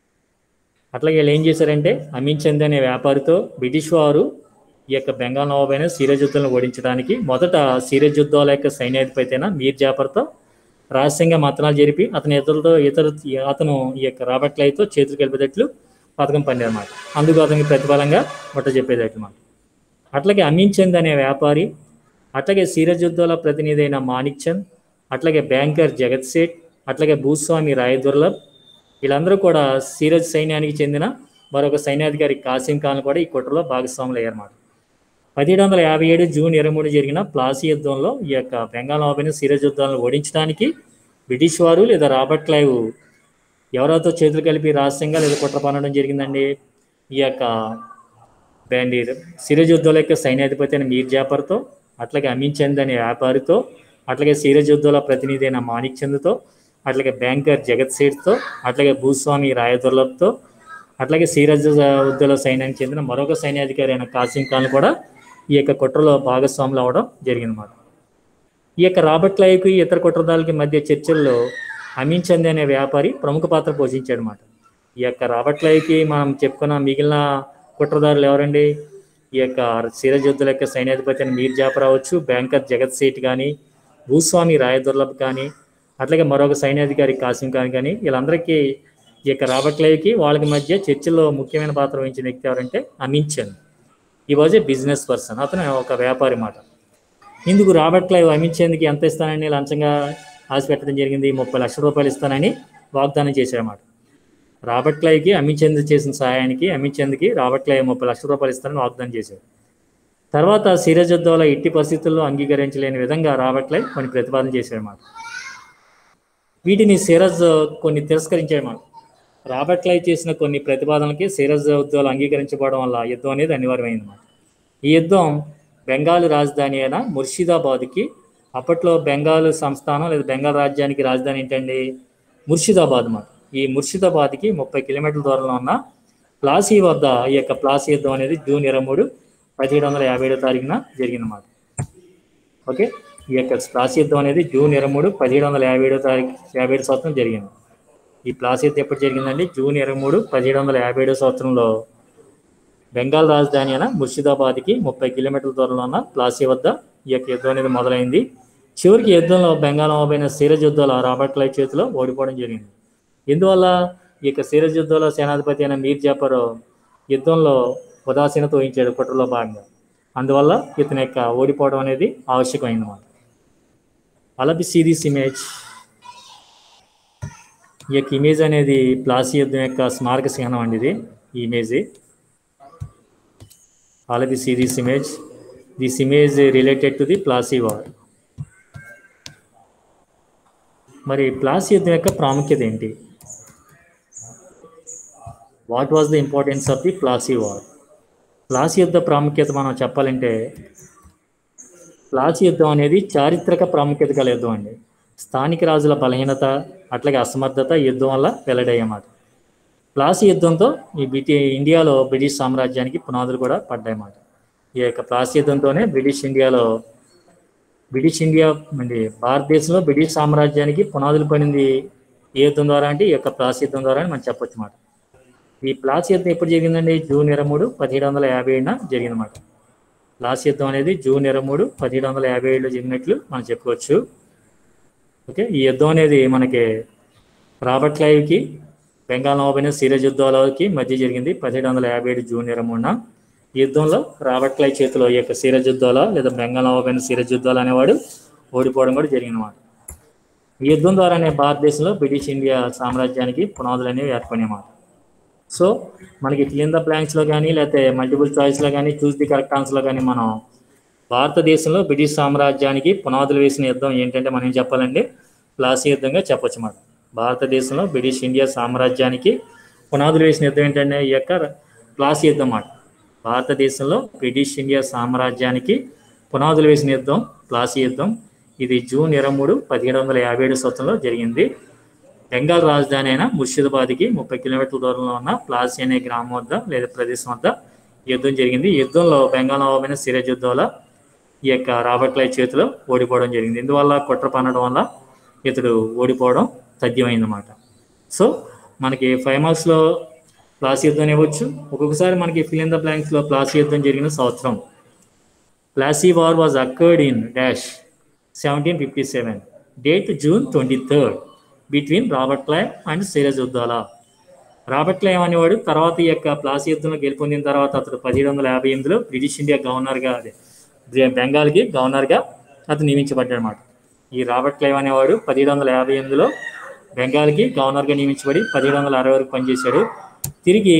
అట్లాగే వీళ్ళు ఏం చేశారంటే అమిత్ చంద్ అనే వ్యాపారితో బ్రిటిష్ వారు ఈ యొక్క బెంగాల్ నవాబ్ అయిన సిరాజుద్దౌలను ఓడించడానికి మొదట సిరాజుద్దౌలా యొక్క సైన్యాధిపతి అయిన మీర్ జాఫర్తో రహస్యంగా మతనాలు జరిపి అతని ఇతరులతో ఇతర అతను ఈ యొక్క రాబర్ట్ క్లైవ్తో చేతులు కలిపేటట్లు పథకం పన్నమాట అందుకు అతనికి ప్రతిఫలంగా ముట్ట చెప్పేటట్లు మాట అట్లాగే అమీన్ చంద్ అనే వ్యాపారి అట్లాగే సిరాజుద్దౌలా ప్రతినిధి అయిన మాణిక్ చంద్ అట్లాగే బ్యాంకర్ జగత్ సేట్ అట్లాగే భూస్వామి రాయ్ దుర్లభ్ వీళ్ళందరూ కూడా సిరజ్ సైన్యానికి చెందిన మరొక సైన్యాధికారి కాసిం ఖాన్ కూడా ఈ కుట్రలో భాగస్వాములు అయ్యారన్నమాట పదిహేడు వందల యాభై ఏడు జూన్ ఇరవై మూడు జరిగిన ప్లాసీ యుద్ధంలో ఈ యొక్క బెంగాల్ నవాబైన సిరజ్ యుద్ధాలను ఓడించడానికి బ్రిటిష్ వారు లేదా రాబర్ట్ క్లైవ్ ఎవరితో చేతులు కలిపి రహస్యంగా లేదా కుట్ర పనడం జరిగిందండి ఈ యొక్క బ్యాండీ సిరజ్ యుద్ధంలో యొక్క సైన్యాధిపతి అయిన మీర్ జాఫర్తో అట్లాగే అమీన్ చంద్ అనే వ్యాపారితో అట్లాగే సిరజ్ యుద్ధంలో ప్రతినిధి అయిన మాణిక్ చంద్తో అట్లాగే బ్యాంకర్ జగత్ సేట్తో అట్లాగే భూస్వామి రాయదుర్లభ్తో అట్లాగే సిరజ్ ఉద్దల సైన్యానికి చెందిన మరొక సైన్యాధికారి అయిన కాసిం ఖాన్ కూడా ఈ యొక్క కుట్రలో భాగస్వాములు అవడం జరిగిందన్నమాట ఈ యొక్క రాబర్ట్ క్లైవ్కి ఇతర కుట్రదారులకి మధ్య చర్చల్లో అమీన్ చంద్ అనే వ్యాపారి ప్రముఖ పాత్ర పోషించాడు అనమాట ఈ యొక్క రాబర్ట్ క్లైవ్కి మనం చెప్పుకున్న మిగిలిన కుట్రదారులు ఎవరండి ఈ యొక్క సిరజ్ యుద్ధుల యొక్క సైన్యాధిపతి అయిన మీర్ జాఫర్ అవ్వచ్చు బ్యాంకర్ జగత్ సేట్ కానీ భూస్వామి రాయదుర్లభ్ కానీ అట్లాగే మరొక సైన్యాధికారి కాసిం ఖాన్ కానీ వీళ్ళందరికీ ఈ యొక్క రాబర్ట్ క్లైవ్కి వాళ్ళకి మధ్య చర్చల్లో ముఖ్యమైన పాత్ర వహించిన వ్యక్తి ఎవరంటే అమిత్ చంద్ ఈ వాజ్ ఏ బిజినెస్ పర్సన్ అతను ఒక వ్యాపారి మాట ఇందుకు రాబర్ట్ క్లైవ్ అమిత్ చంద్కి ఎంత ఇస్తానని లంచంగా ఆశ పెట్టడం జరిగింది ముప్పై లక్షల రూపాయలు ఇస్తానని వాగ్దానం చేశారన్నమాట రాబర్ట్ క్లైవ్కి అమిత్ చంద్ చేసిన సహాయానికి అమిత్ చంద్కి రాబర్ట్ క్లైవ్ ముప్పై లక్షల రూపాయలు ఇస్తానని వాగ్దానం చేశారు తర్వాత సిరజ్ యుద్ధంలో ఎట్టి పరిస్థితుల్లో అంగీకరించలేని విధంగా రాబర్ట్ క్లైవ్ కొన్ని ప్రతిపాదన చేశారన్నమాట వీటిని సిరజ్ కొన్ని తిరస్కరించాయన్నమాట రాబర్ట్ క్లైవ్ చేసిన కొన్ని ప్రతిపాదనలకి సిరజ్ యుద్ధాలు అంగీకరించబడడం వల్ల యుద్ధం అనేది అనివార్యమైందన్నమాట ఈ యుద్ధం బెంగాల్ రాజధాని అయిన ముర్షిదాబాద్కి అప్పట్లో బెంగాల్ సంస్థానం లేదా బెంగాల్ రాజ్యానికి రాజధాని ఏంటండి ముర్షిదాబాద్ అన్నమాట ఈ ముర్షిదాబాద్కి ముప్పై కిలోమీటర్ల దూరంలో ఉన్న ప్లాసీ వద్ద ఈ యొక్క ప్లాసీ యుద్ధం అనేది జూన్ ఇరవై మూడు పదిహేడు వందల యాభై ఏడో తారీఖున జరిగిందన్నమాట ఓకే ఈ యొక్క ప్లాసీ యుద్ధం అనేది జూన్ ఇరవై మూడు పదిహేడు వందల యాభై ఏడో తారీఖు యాభై ఏడు సంవత్సరం జరిగింది ఈ ప్లాసీ యుద్ధం ఎప్పుడు జరిగిందండి జూన్ ఇరవై మూడు పదిహేడు వందల యాభై ఏడో సంవత్సరంలో బెంగాల్ రాజధాని అయిన ముర్షిదాబాద్కి ముప్పై కిలోమీటర్ల దూరంలో ఉన్న ప్లాసీ వద్ద ఈ యొక్క యుద్ధం అనేది మొదలైంది చివరికి యుద్ధంలో బెంగాల్ నవాబైన సిరజ్ యుద్ధాల రాబర్ట్ క్లైవ్ చేతిలో ఓడిపోవడం జరిగింది ఇందువల్ల ఈ యొక్క సిరజ్ యుద్ధంలో సేనాధిపతి అయిన మీర్ జాఫర్ యుద్ధంలో ఉదాసీనత వహించాడు కుట్రలో భాగంగా అందువల్ల ఇతని యొక్క ఓడిపోవడం అనేది ఆవశ్యకమైంది అన్నమాట అలబి సిరీస్ ఇమేజ్ ఈ యొక్క ఇమేజ్ అనేది ప్లాసీ యుద్ధం యొక్క స్మారక చిహ్నం అండి ఇది ఈ image all the series image this image related to the Plassey war మరి ప్లాసీ యుద్ధం యొక్క ప్రాముఖ్యత ఏంటి what was the importance of the Plassey war Plassey యుద్ధ ప్రాముఖ్యత మనం చెప్పాలంటే ప్లాసీ యుద్ధం అనేది చారిత్రక ప్రాముఖ్యత గల యుద్ధం అండి స్థానిక రాజుల బలహీనత అట్లాగే అసమర్థత ఈ యుద్ధం వల్ల వెల్లడయ్యమాట ప్లాసీ యుద్ధంతో ఈ బ్రిటి ఇండియాలో బ్రిటిష్ సామ్రాజ్యానికి పునాదులు కూడా పడ్డాయన్నమాట ఈ యొక్క ప్లాసీ యుద్ధంతోనే బ్రిటిష్ ఇండియాలో బ్రిటిష్ ఇండియా అంటే భారతదేశంలో బ్రిటిష్ సామ్రాజ్యానికి పునాదులు పడింది ఏ యుద్ధం ద్వారా అంటే ఈ యొక్క ప్లాసీ యుద్ధం ద్వారా అని మనం చెప్పొచ్చు అన్నమాట ఈ ప్లాసీ యుద్ధం ఎప్పుడు జరిగిందండి జూన్ ఇరవై మూడు పదిహేడు వందల యాభై ఏడున జరిగిందన్నమాట ప్లాసీ యుద్ధం అనేది జూన్ ఇరవై మూడు పదిహేడు వందల యాభై ఏడులో జరిగినట్లు మనం చెప్పుకోవచ్చు ఓకే ఈ యుద్ధం అనేది మనకి రాబర్ట్ క్లైవ్కి బెంగాల్ నవాబైన సిరాజ్ యుద్ధాలకి మధ్య జరిగింది పదిహేడు వందల యాభై ఏడు జూన్ ఇరవై మూడున ఈ యుద్ధంలో రాబర్ట్ క్లై చేతిలో ఈ యొక్క సిరాజ్ యుద్ధాల లేదా బెంగాల్ నవాబైన సిరాజ్ యుద్ధాలు అనేవాడు ఓడిపోవడం కూడా జరిగిందన్నమాట ఈ యుద్ధం ద్వారానే భారతదేశంలో బ్రిటిష్ ఇండియా సామ్రాజ్యానికి పునాదులు అనేవి ఏర్పడినమాట సో మనకి ఫిలిం ద బ్లాంక్స్లో కానీ లేకపోతే మల్టిపుల్ చాయిస్లో కానీ చూస్ ది కరెక్ట్ ఆన్సర్లో కానీ మనం భారతదేశంలో బ్రిటిష్ సామ్రాజ్యానికి పునాదులు వేసిన యుద్ధం ఏంటంటే మనం ఏం చెప్పాలండి ప్లాసీ యుద్ధంగా చెప్పొచ్చు మాట భారతదేశంలో బ్రిటిష్ ఇండియా సామ్రాజ్యానికి పునాదులు వేసిన యుద్ధం ఏంటంటే ఈ యొక్క ప్లాసీ యుద్ధం మాట భారతదేశంలో బ్రిటిష్ ఇండియా సామ్రాజ్యానికి పునాదులు వేసిన యుద్ధం ప్లాసీ యుద్ధం ఇది జూన్ ఇరవై మూడు పదిహేడు వందల యాభై ఏడు సంవత్సరంలో జరిగింది బెంగాల్ రాజధాని అయిన ముర్షిదాబాద్కి ముప్పై కిలోమీటర్ల దూరంలో ఉన్న ప్లాసీ అనే గ్రామం వద్ద లేదా ప్రదేశం వద్ద యుద్ధం జరిగింది ఈ యుద్ధంలో బెంగాల్ నవాబైన సిరాజ్ యుద్ధంలో ఈ యొక్క రాబర్ట్ క్లై చేతిలో ఓడిపోవడం జరిగింది ఇందువల్ల కుట్ర పన్నడం వల్ల ఇతడు ఓడిపోవడం తథ్యమైందన్నమాట సో మనకి ఫైవ్ మార్క్స్లో ప్లాసీ యుద్ధం ఇవ్వచ్చు ఒక్కొక్కసారి మనకి ఫిల్ ఇన్ ద బ్లాంక్స్లో ప్లాసీ యుద్ధం జరిగిన సంవత్సరం Plassey war was occurred in dash seventeen fifty seven date June twenty third between Robert Clive and Siraj ud-Daulah Robert Clive అనేవాడు తర్వాత ఈ యొక్క ప్లాసీ యుద్ధంలో గెలుపొందిన తర్వాత అతడు పదిహేడు వందల యాభై ఎనిమిదిలో బ్రిటిష్ ఇండియా గవర్నర్గా అదే బె- బెంగాల్కి గవర్నర్గా అతను నియమించబడ్డాడు అనమాట ఈ రాబర్ట్ క్లైవ్ అనేవాడు పదిహేడు వందల యాభై ఎనిమిదిలో బెంగాల్కి గవర్నర్గా నియమించబడి పదిహేడు వందల అరవై వరకు పనిచేశాడు తిరిగి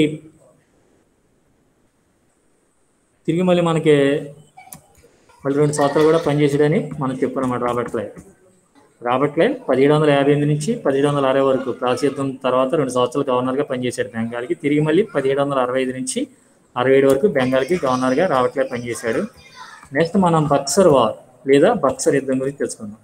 తిరిగి మళ్ళీ మనకి మళ్ళీ రెండు సంవత్సరాలు కూడా పనిచేసాడని మనం చెప్పుకున్నమాట రాబర్ట్ క్లైవ్ రాబర్ట్ క్లైవ్ పదిహేడు వందల యాభై ఎనిమిది నుంచి పదిహేడు వందల అరవై వరకు ప్రాచీతం తర్వాత రెండు సంవత్సరాలు గవర్నర్గా పనిచేశాడు బెంగాల్కి తిరిగి మళ్ళీ పదిహేడు వందల అరవై ఐదు నుంచి అరవై ఏడు వరకు బెంగాల్కి గవర్నర్గా రాబర్ట్ క్లైవ్ పనిచేశాడు నెక్స్ట్ మనం బక్సర్ వార్ లేదా బక్సర్ యుద్ధం గురించి తెలుసుకుందాం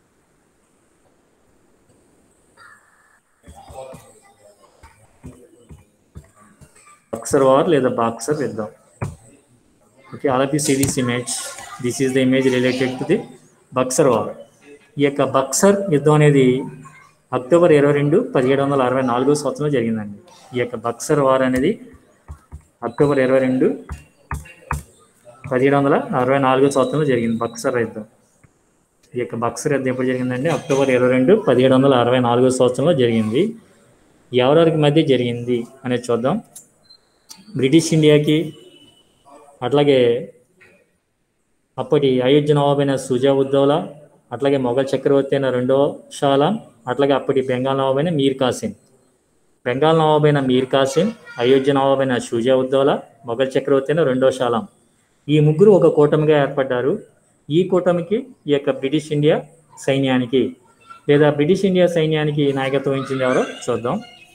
బక్సర్ వార్ లేదా బాక్సర్ యుద్ధం okay all of you see this image this is the image related to the Buxar war ఈ యొక్క బక్సర్ యుద్ధం అనేది అక్టోబర్ ఇరవై రెండు పదిహేడు వందల అరవై నాలుగో సంవత్సరంలో జరిగిందండి ఈ యొక్క బక్సర్ వార్ అనేది అక్టోబర్ ఇరవై రెండు పదిహేడు వందల అరవై నాలుగో సంవత్సరంలో జరిగింది బక్సర్ యుద్ధం ఈ యొక్క బక్సర్ యుద్ధం ఎప్పుడు జరిగిందండి అక్టోబర్ ఇరవై రెండు పదిహేడు వందల అరవై నాలుగో సంవత్సరంలో జరిగింది ఎవరెవరికి మధ్య జరిగింది అనేది చూద్దాం బ్రిటిష్ ఇండియాకి అట్లాగే అప్పటి అయోధ్య నవాబైన సుజా ఉద్దౌలా అట్లాగే మొఘల్ చక్రవర్తి అయిన రెండో షాలాం అట్లాగే అప్పటి బెంగాల్ నవాబైన మీర్ కాసిం బెంగాల్ నవాబైన మీర్ కాసిం అయోధ్య నవాబైన షుజా ఉద్దౌలా మొఘల్ చక్రవర్తి అయిన రెండో షాలాం ఈ ముగ్గురు ఒక కూటమిగా ఏర్పడ్డారు ఈ కూటమికి ఈ యొక్క బ్రిటిష్ ఇండియా సైన్యానికి లేదా బ్రిటిష్ ఇండియా సైన్యానికి నాయకత్వం వహించింది ఎవరో చూద్దాం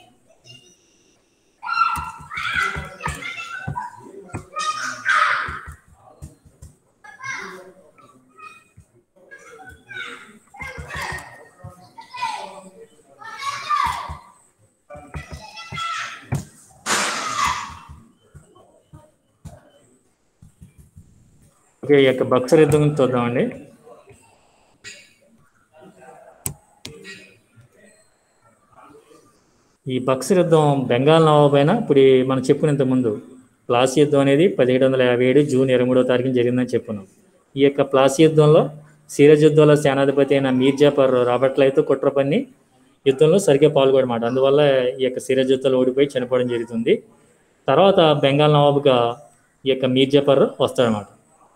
ఓకే ఈ యొక్క బక్సర్ యుద్ధం గురించి చూద్దామండి ఈ బక్సర్ యుద్ధం బెంగాల్ నవాబైన ఇప్పుడు ఈ మనం చెప్పుకునేంత ముందు ప్లాసీ యుద్ధం అనేది పదిహేడు వందల యాభై ఏడు జూన్ ఇరవై మూడో తారీఖున జరిగిందని చెప్పుకున్నాం ఈ యొక్క ప్లాసీ యుద్ధంలో సిరాజ్ యుద్ధంలో సేనాధిపతి అయిన మీర్ జాఫర్ రాబర్ట్ లైతో కుట్ర పన్ని యుద్ధంలో సరిగ్గా పాల్గొనమాట అందువల్ల ఈ యొక్క సిరాజ్ యుద్ధంలో ఓడిపోయి చనిపోవడం జరుగుతుంది తర్వాత బెంగాల్ నవాబుగా ఈ యొక్క మీర్ జాఫర్ వస్తాడనమాట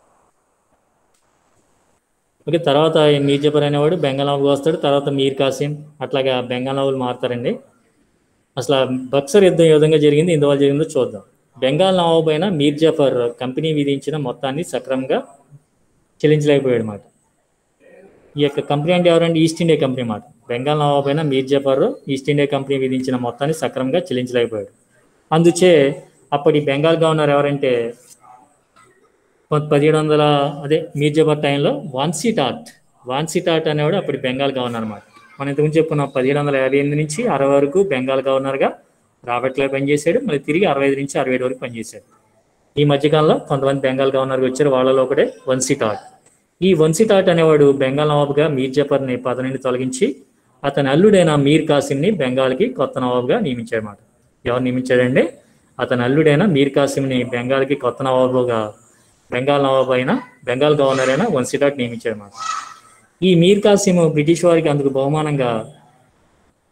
ఓకే తర్వాత ఈ మీర్ జఫర్ అనేవాడు బెంగాల్ నవాబుగా వస్తాడు తర్వాత మీర్ కాసిం అట్లాగా బెంగాల్ నవాబులు మారుతారండి అసలు ఆ బక్సర్ యుద్ధం ఏ విధంగా జరిగింది ఎందువల్ల జరిగిందో చూద్దాం బెంగాల్ నవాబు అయిన మీర్ జఫర్ కంపెనీ విధించిన మొత్తాన్ని సక్రమంగా చెల్లించలేకపోయాడు అన్నమాట ఈ యొక్క కంపెనీ అంటే ఎవరంటే ఈస్ట్ ఇండియా కంపెనీ మాట బెంగాల్ నవాబు అయిన Mir Jafar East India company విధించిన మొత్తాన్ని సక్రమంగా చెల్లించలేకపోయాడు అందుచే అప్పటి బెంగాల్ గవర్నర్ ఎవరంటే పదిహేడు వందల అదే మీర్జాబాద్ టైంలో వాన్సీ టాట్ వాన్సీ టాట్ అనేవాడు అప్పుడు బెంగాల్ గవర్నర్ అనమాట మనం ఇంతకుముందు చెప్పుకున్నాం పదిహేడు వందల యాభై ఎనిమిది నుంచి అరవై వరకు బెంగాల్ గవర్నర్గా రాబర్ట్లో పనిచేశాడు మళ్ళీ తిరిగి అరవై ఐదు నుంచి అరవై ఏడు వరకు పనిచేశాడు ఈ మధ్యకాలంలో కొంతమంది బెంగాల్ గవర్నర్గా వచ్చారు వాళ్ళలో ఒకటే వన్సీ టాట్ ఈ వన్సీ టాట్ అనేవాడు బెంగాల్ నవాబుగా మీర్ జఫర్ని పదవి నుండి తొలగించి అతని అల్లుడైన మీర్ కాసిమ్ని బెంగాల్కి కొత్త నవాబుగా నియమించాడు అన్నమాట ఎవరు నియమించాడండి అతని అల్లుడైన మీర్ కాసిమ్ని బెంగాల్కి కొత్త నవాబుగా బెంగాల్ నవాబ్ అయిన బెంగాల్ గవర్నర్ అయిన వన్సీటాట్ నియమించాడు అన్నమాట ఈ మీర్ కాసిం బ్రిటిష్ వారికి అందుకు బహుమానంగా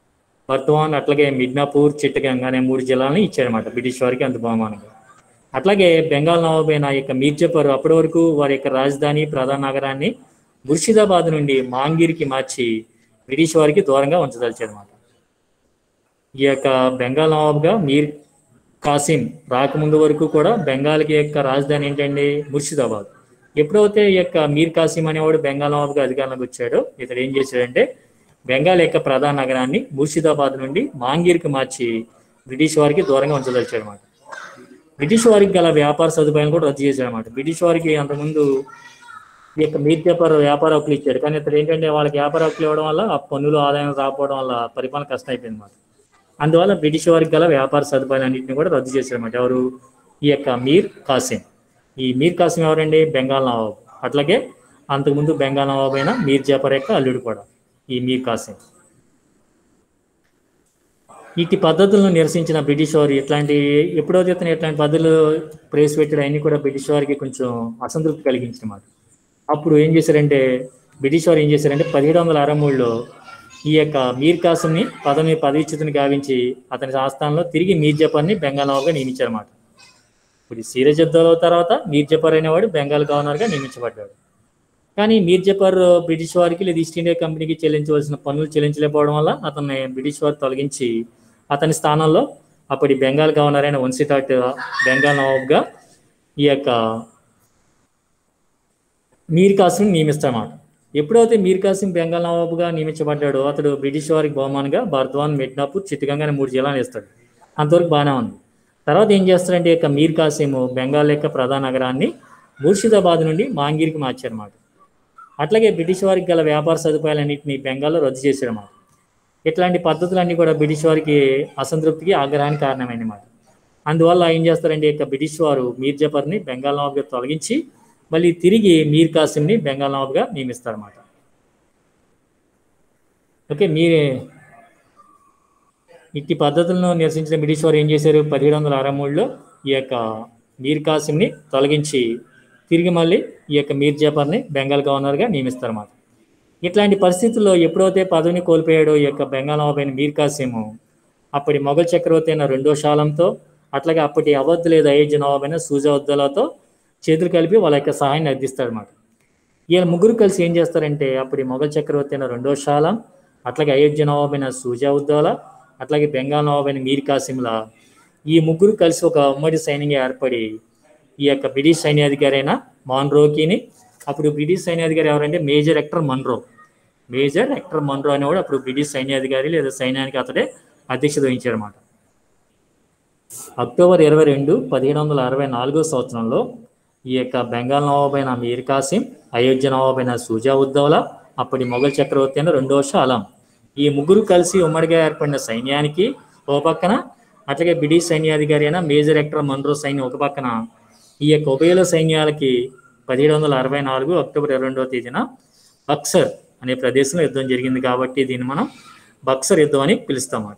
బర్ద్వాన్ అట్లాగే మిడ్నాపూర్ చిట్టగంగ అనే మూడు జిల్లాలని ఇచ్చారన్నమాట బ్రిటిష్ వారికి అంత బహుమానంగా అట్లాగే బెంగాల్ నవాబ్ అయిన యొక్క మీర్జఫర్ అప్పటి వరకు వారి యొక్క రాజధాని ప్రధాన నగరాన్ని ముర్షిదాబాద్ నుండి మాంగిరికి మార్చి బ్రిటిష్ వారికి దూరంగా ఉంచదలిచారన్నమాట ఈ యొక్క బెంగాల్ నవాబ్గా మీర్ కాసిం రాకముందు వరకు కూడా బెంగాల్కి యొక్క రాజధాని ఏంటండి ముర్షిదాబాద్ ఎప్పుడైతే ఈ యొక్క మీర్ కాసిం అనేవాడు బెంగాల్ నవాబ్గా అధికారంలోకి వచ్చాడో ఇతడు ఏం చేశాడంటే బెంగాల్ యొక్క ప్రధాన నగరాన్ని ముర్షిదాబాద్ నుండి మాంగీర్కి మార్చి బ్రిటిష్ వారికి దూరంగా ఉంచదలిచాడు అనమాట బ్రిటిష్ వారికి గల వ్యాపార సదుపాయాలు కూడా రద్దు చేశాడు అనమాట బ్రిటిష్ వారికి అంతకుముందు ఈ యొక్క మీర్ పేపర్ వ్యాపార హక్కులు ఇచ్చాడు కానీ ఇతడు ఏంటంటే వాళ్ళకి వ్యాపార హక్కులు ఇవ్వడం వల్ల ఆ పన్నులు ఆదాయం రాకపోవడం వల్ల పరిపాలన కష్టం అయిపోయింది అనమాట అందువల్ల బ్రిటిష్ వారికి గల వ్యాపార సదుపాయాలన్నింటినీ కూడా రద్దు చేశారన్నమాట ఎవరు ఈ యొక్క మీర్ కాసిం ఈ మీర్ కాసిం ఎవరండి బెంగాల్ నవాబ్ అట్లాగే అంతకుముందు బెంగాల్ నవాబ్ అయిన మీర్ జాఫర్ యొక్క అల్లుడు కూడా ఈ మీర్ కాసిం ఇట్టి పద్ధతులను నిరసించిన బ్రిటిష్ వారు ఇట్లాంటి ఎప్పుడైతే ఇతను ఇట్లాంటి పద్ధతులు ప్రవేశపెట్టాడు అన్ని కూడా బ్రిటిష్ వారికి కొంచెం అసంతృప్తి కలిగించమాట అప్పుడు ఏం చేశారంటే బ్రిటిష్ వారు ఏం చేశారంటే పదిహేడు వందల అరవై మూడులో ఈ యొక్క మీర్ కాసింని పదవి పదవిచ్యుతిని గావించి అతని ఆస్థానంలో తిరిగి మీర్ జఫర్ని బెంగాల్ నవాబ్గా నియమించారన్నమాట ఇప్పుడు ఈ సీరజ్ యుద్ధాల తర్వాత మీర్ జఫర్ అనేవాడు బెంగాల్ గవర్నర్గా నియమించబడ్డాడు కానీ మీర్ జఫర్ బ్రిటిష్ వారికి లేదా ఈస్ట్ ఇండియా కంపెనీకి చెల్లించవలసిన పన్నులు చెల్లించలేకపోవడం వల్ల అతన్ని బ్రిటిష్ వారు తొలగించి అతని స్థానంలో అప్పటి బెంగాల్ గవర్నర్ అయిన వంశీతాట్ బెంగాల్ నవాబ్గా ఈ యొక్క మీర్ కాసిం నియమిస్తామాట ఎప్పుడైతే మీర్ కాసిం బెంగాల్ నవాబుగా నియమించబడ్డాడో అతడు బ్రిటిష్ వారికి బహుమానంగా బర్ద్వాన్ మిడ్నాపూర్ చిత్తగంగ అనే మూడు జిల్లాలు ఇస్తాడు అంతవరకు బాగానే ఉంది తర్వాత ఏం చేస్తారంటే ఈ యొక్క మీర్ కాసిము బెంగాల్ యొక్క ప్రధాన నగరాన్ని ముర్షిదాబాద్ నుండి మాంగీర్కి మార్చారన్నమాట అట్లాగే బ్రిటిష్ వారికి గల వ్యాపార సదుపాయాలన్నింటినీ బెంగాల్లో రద్దు చేశారన్నమాట ఇట్లాంటి పద్ధతులన్నీ కూడా బ్రిటిష్ వారికి అసంతృప్తికి ఆగ్రహానికి కారణమైనమాట అందువల్ల ఏం చేస్తారంటే ఇక బ్రిటిష్ వారు మీర్ జఫర్ని బెంగాల్ నవాబ్గా తొలగించి మళ్ళీ తిరిగి మీర్ కాసింని బెంగాల్ నవాబ్గా నియమిస్తారన్నమాట ఓకే మీరే ఇట్టి పద్ధతులను నిరసించిన బ్రిటిష్ వారు ఏం చేశారు పదిహేడు వందల అరవై మూడులో ఈ యొక్క మీర్ కాసింని తొలగించి తిరిగి మళ్ళీ ఈ యొక్క మీర్ జఫర్ని బెంగాల్ గవర్నర్గా నియమిస్తారన్నమాట ఇట్లాంటి పరిస్థితుల్లో ఎప్పుడైతే పదవిని కోల్పోయాడో ఈ యొక్క బెంగాల్ నవాబ్ అయిన మీర్ కాసిము అప్పటి మొఘల్ చక్రవర్తి అయిన రెండో శాలంతో అట్లాగే అప్పటి అవధ్ లేదా అయోధ్య నవాబ్ అయిన సూజావుద్దలతో చేతులు కలిపి వాళ్ళ యొక్క సహాయాన్ని అందిస్తారన్నమాట వీళ్ళ ముగ్గురు కలిసి ఏం చేస్తారంటే అప్పటి మొఘల్ చక్రవర్తి అయిన రెండో శాలం అట్లాగే అయోధ్య నవాబ్ అయిన సూజావుద్దౌలా అట్లాగే బెంగాల్ నవాబ్ అయిన మీర్ కాసిమ్లా ఈ ముగ్గురు కలిసి ఒక ఉమ్మడి సైన్యంగా ఏర్పడి ఈ యొక్క బ్రిటిష్ సైన్యాధికారి అయిన మాన్రోకిని అప్పుడు బ్రిటిష్ సైన్యాధికారి ఎవరంటే major Hector Munro major Hector Munro అనేవాడు అప్పుడు బ్రిటిష్ సైన్యాధికారి లేదా సైన్యానికి అతడే అధ్యక్షత వహించారన్నమాట అక్టోబర్ ఇరవై రెండు పదిహేడు వందల అరవై నాలుగో సంవత్సరంలో ఈ యొక్క బెంగాల్ నవాబ్ అయిన మీర్ కాసిం అయోధ్య నవాబ్ అయిన సూజా ఉద్దౌలా అప్పటి మొఘల్ చక్రవర్తి అయిన రెండవ షాలం ఈ ముగ్గురు కలిసి ఉమ్మడిగా ఏర్పడిన సైన్యానికి ఓ పక్కన అట్లాగే బ్రిటిష్ సైన్యాధికారి అయిన మేజర్ ఎక్టర్ మన్రో సైన్యం ఒక పక్కన ఈ యొక్క ఉభయల సైన్యాలకి పదిహేడు వందల అరవై నాలుగు అక్టోబర్ ఇరవై రెండవ తేదీన బక్సర్ అనే ప్రదేశంలో యుద్ధం జరిగింది కాబట్టి దీన్ని మనం బక్సర్ యుద్ధం అని పిలుస్తామాట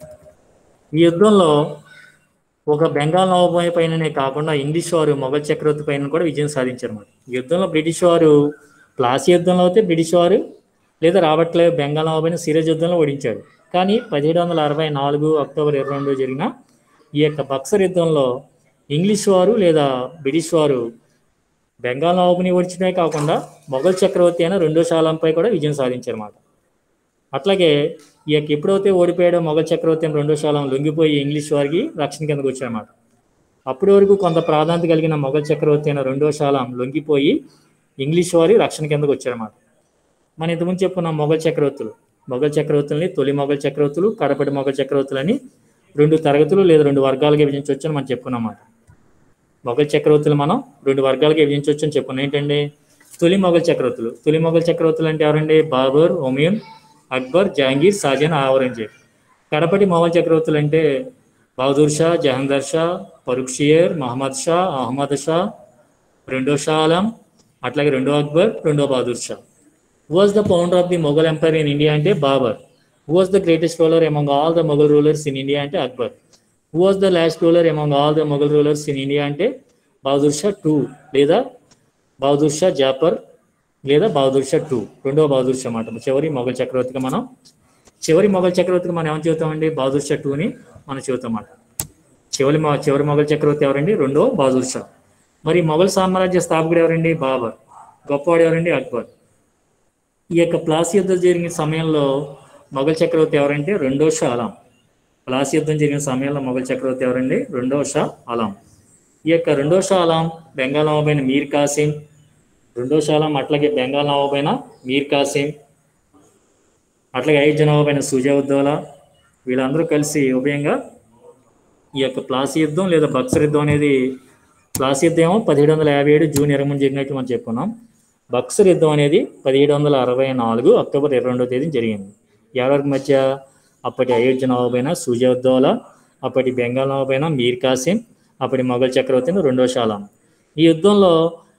ఈ యుద్ధంలో ఒక బెంగాల్ నవాబ్ పైననే కాకుండా ఇంగ్లీష్ వారు మొఘల్ చక్రవర్తి పైన కూడా విజయం సాధించారు అన్నమాట ఈ యుద్ధంలో బ్రిటిష్ వారు ప్లాసీ యుద్ధంలో అయితే బ్రిటిష్ వారు లేదా రావట్లే బెంగాల్ నవాబ్ అయిన సిరాజ్ యుద్ధంలో ఓడించాడు కానీ పదిహేడు వందల అరవై నాలుగు అక్టోబర్ ఇరవై రెండు జరిగిన ఈ యొక్క బక్సర్ యుద్ధంలో ఇంగ్లీష్ వారు లేదా బ్రిటిష్ వారు బెంగాల్ నవాబుని ఓడించడమే కాకుండా మొఘల్ చక్రవర్తి అయిన రెండో శాలంపై కూడా విజయం సాధించారు అన్నమాట అట్లాగే ఈ యొక్క ఎప్పుడైతే ఓడిపోయాడో మొఘల్ చక్రవర్తి అయిన రెండో శాలం లొంగిపోయి ఇంగ్లీష్ వారికి రక్షణ కిందకు వచ్చారన్నమాట అప్పటి వరకు కొంత ప్రాధాన్యత కలిగిన మొఘల్ చక్రవర్తి అయిన రెండో శాలం లొంగిపోయి ఇంగ్లీష్ వారి రక్షణ కిందకు వచ్చారన్నమాట మనం ఇంతకుముందు చెప్పుకున్న మొఘల్ చక్రవర్తులు మొఘల్ చక్రవర్తుల్ని తొలి మొఘల్ చక్రవర్తులు కడపటి మొఘల్ చక్రవర్తులని రెండు తరగతులు లేదా రెండు వర్గాలుగా విభజించవచ్చు అని మనం చెప్పుకున్నమాట మొఘల్ చక్రవర్తులు మనం రెండు వర్గాలుగా విభజించవచ్చు అని చెప్పుకున్నాం ఏంటండి తొలి మొఘల్ చక్రవర్తులు తొలి మొఘల్ చక్రవర్తులు అంటే ఎవరండి బాబర్ హుమయూన్ అక్బర్ జహాంగీర్ షాజహాన్ ఔరంగజేబ్ కడపటి మొఘల్ చక్రవర్తులు అంటే బహదూర్ షా జహాంగీర్ షా ఫరూక్ షియర్ మహమ్మద్ షా అహ్మద్ షా రెండో షా ఆలం అట్లాగే రెండో అక్బర్ రెండో Bahadur Shah was the founder of the Mughal empire in India అంటే Babur was the greatest ruler among all the Mughal rulers in India అంటే Akbar was the last ruler among all the Mughal rulers in India అంటే బహదూర్ షా టూ లేదా బహదూర్ షా జాఫర్ లేదా బహదూర్ షా టూ రెండవ బహదూర్ షా అన్నమాట చివరి మొఘల్ చక్రవర్తిగా మనం చివరి మొఘల్ చక్రవర్తికి మనం ఏమని చెబుతామండి బహదూర్ షా టూని మనం చెబుతాం అన్నమాట చివరి మొ- చివరి మొఘల్ చక్రవర్తి ఎవరండి రెండో బహదూర్ షా మరి మొఘల్ సామ్రాజ్య స్థాపకుడు ఎవరండి బాబర్ గొప్పవాడు ఎవరండి అక్బర్ ఈ యొక్క ప్లాసీ యుద్ధం జరిగిన సమయంలో మొఘల్ చక్రవర్తి ఎవరంటే రెండో షా ఆలం ప్లాసీ యుద్ధం జరిగిన సమయంలో మొఘల్ చక్రవర్తి ఎవరండి రెండో షా ఆలం ఈ యొక్క రెండో షా ఆలం బెంగాల్ నవాబైన మీర్ కాసిం రెండో షా ఆలం అట్లాగే బెంగాల్ నవాబైన మీర్ కాసిం అట్లాగే ఐదు నవాబైన సుజావుద్దౌలా వీళ్ళందరూ కలిసి ఉభయంగా ఈ యొక్క ప్లాసీ యుద్ధం లేదా బక్సర్ యుద్ధం అనేది ప్లాసీ యుద్ధం ఏమో పదిహేడు వందల యాభై ఏడు జూన్ ఇరవై మూడు జరిగినట్టు మనం చెప్పుకున్నాం బక్సర్ యుద్ధం అనేది పదిహేడు వందల అరవై నాలుగు అక్టోబర్ ఇరవై రెండో తేదీ జరిగింది ఎవరికి మధ్య అప్పటి అయోధ్య నవాబైన సుజావుద్దౌలా అప్పటి బెంగాల్ నవాబైన మీర్ కాసిం అప్పటి మొఘల్ చక్రవర్తిని రెండో శాలం ఈ యుద్ధంలో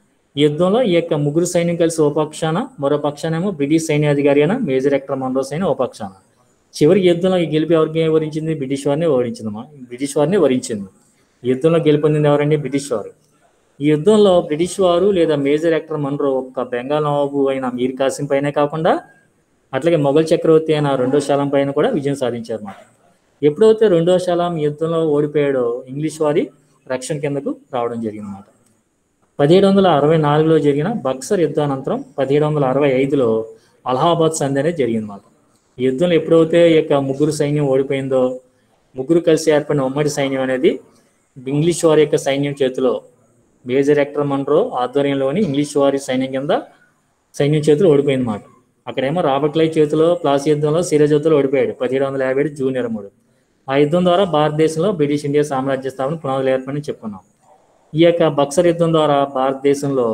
ఈ యుద్ధంలో ఈ యొక్క ముగ్గురు సైన్యం కలిసి ఓ పక్షాన మరో పక్షానేమో బ్రిటిష్ సైన్యాధికారి అయిన మేజర్ ఎక్టర్ మండోస్ అయిన ఓ పక్షాన చివరి యుద్ధంలో ఈ గెలిపి ఎవరికి వరించింది బ్రిటిష్ వారిని వరించిందమ్మా బ్రిటిష్ వారిని వరించింది ఈ యుద్ధంలో గెలుపొందింది ఎవరండి బ్రిటిష్ వారు ఈ యుద్ధంలో బ్రిటిష్ వారు లేదా మేజర్ యాక్టర్ మన్రో ఒక్క బెంగాల్ నవాబు అయిన మీర్ కాసిం పైనే కాకుండా అట్లాగే మొఘల్ చక్రవర్తి అయిన రెండో శాలం పైన కూడా విజయం సాధించారు అన్నమాట ఎప్పుడైతే రెండో శాలం యుద్ధంలో ఓడిపోయాడో ఇంగ్లీష్ వారి రక్షణ కిందకు రావడం జరిగింది అన్నమాట పదిహేడు వందల అరవై నాలుగులో జరిగిన బక్సర్ యుద్ధానంతరం పదిహేడు వందల అరవై ఐదులో అలహాబాద్ సంధి అనేది జరిగింది అన్నమాట ఈ యుద్ధంలో ఎప్పుడైతే ఈ యొక్క ముగ్గురు సైన్యం ఓడిపోయిందో ముగ్గురు కలిసి ఏర్పడిన ఉమ్మడి సైన్యం అనేది ఇంగ్లీష్ వారి యొక్క సైన్యం చేతిలో మేజర్ యాక్టర్ మన్రో ఆధ్వర్యంలోని ఇంగ్లీష్ వారి సైన్యం కింద సైన్యం చేతిలో ఓడిపోయింది అన్నమాట అక్కడేమో రాబర్ట్ క్లై చేతిలో ప్లాసీ యుద్ధంలో సిరాజ్ యుద్ధంలో ఓడిపోయాడు పదిహేడు వందల యాభై ఏడు జూన్ ఇరవై మూడు ఆ యుద్ధం ద్వారా భారతదేశంలో బ్రిటిష్ ఇండియా సామ్రాజ్య స్థాపన పునాదులు ఏర్పడని చెప్పుకున్నాం ఈ యొక్క బక్సర్ యుద్ధం ద్వారా భారతదేశంలో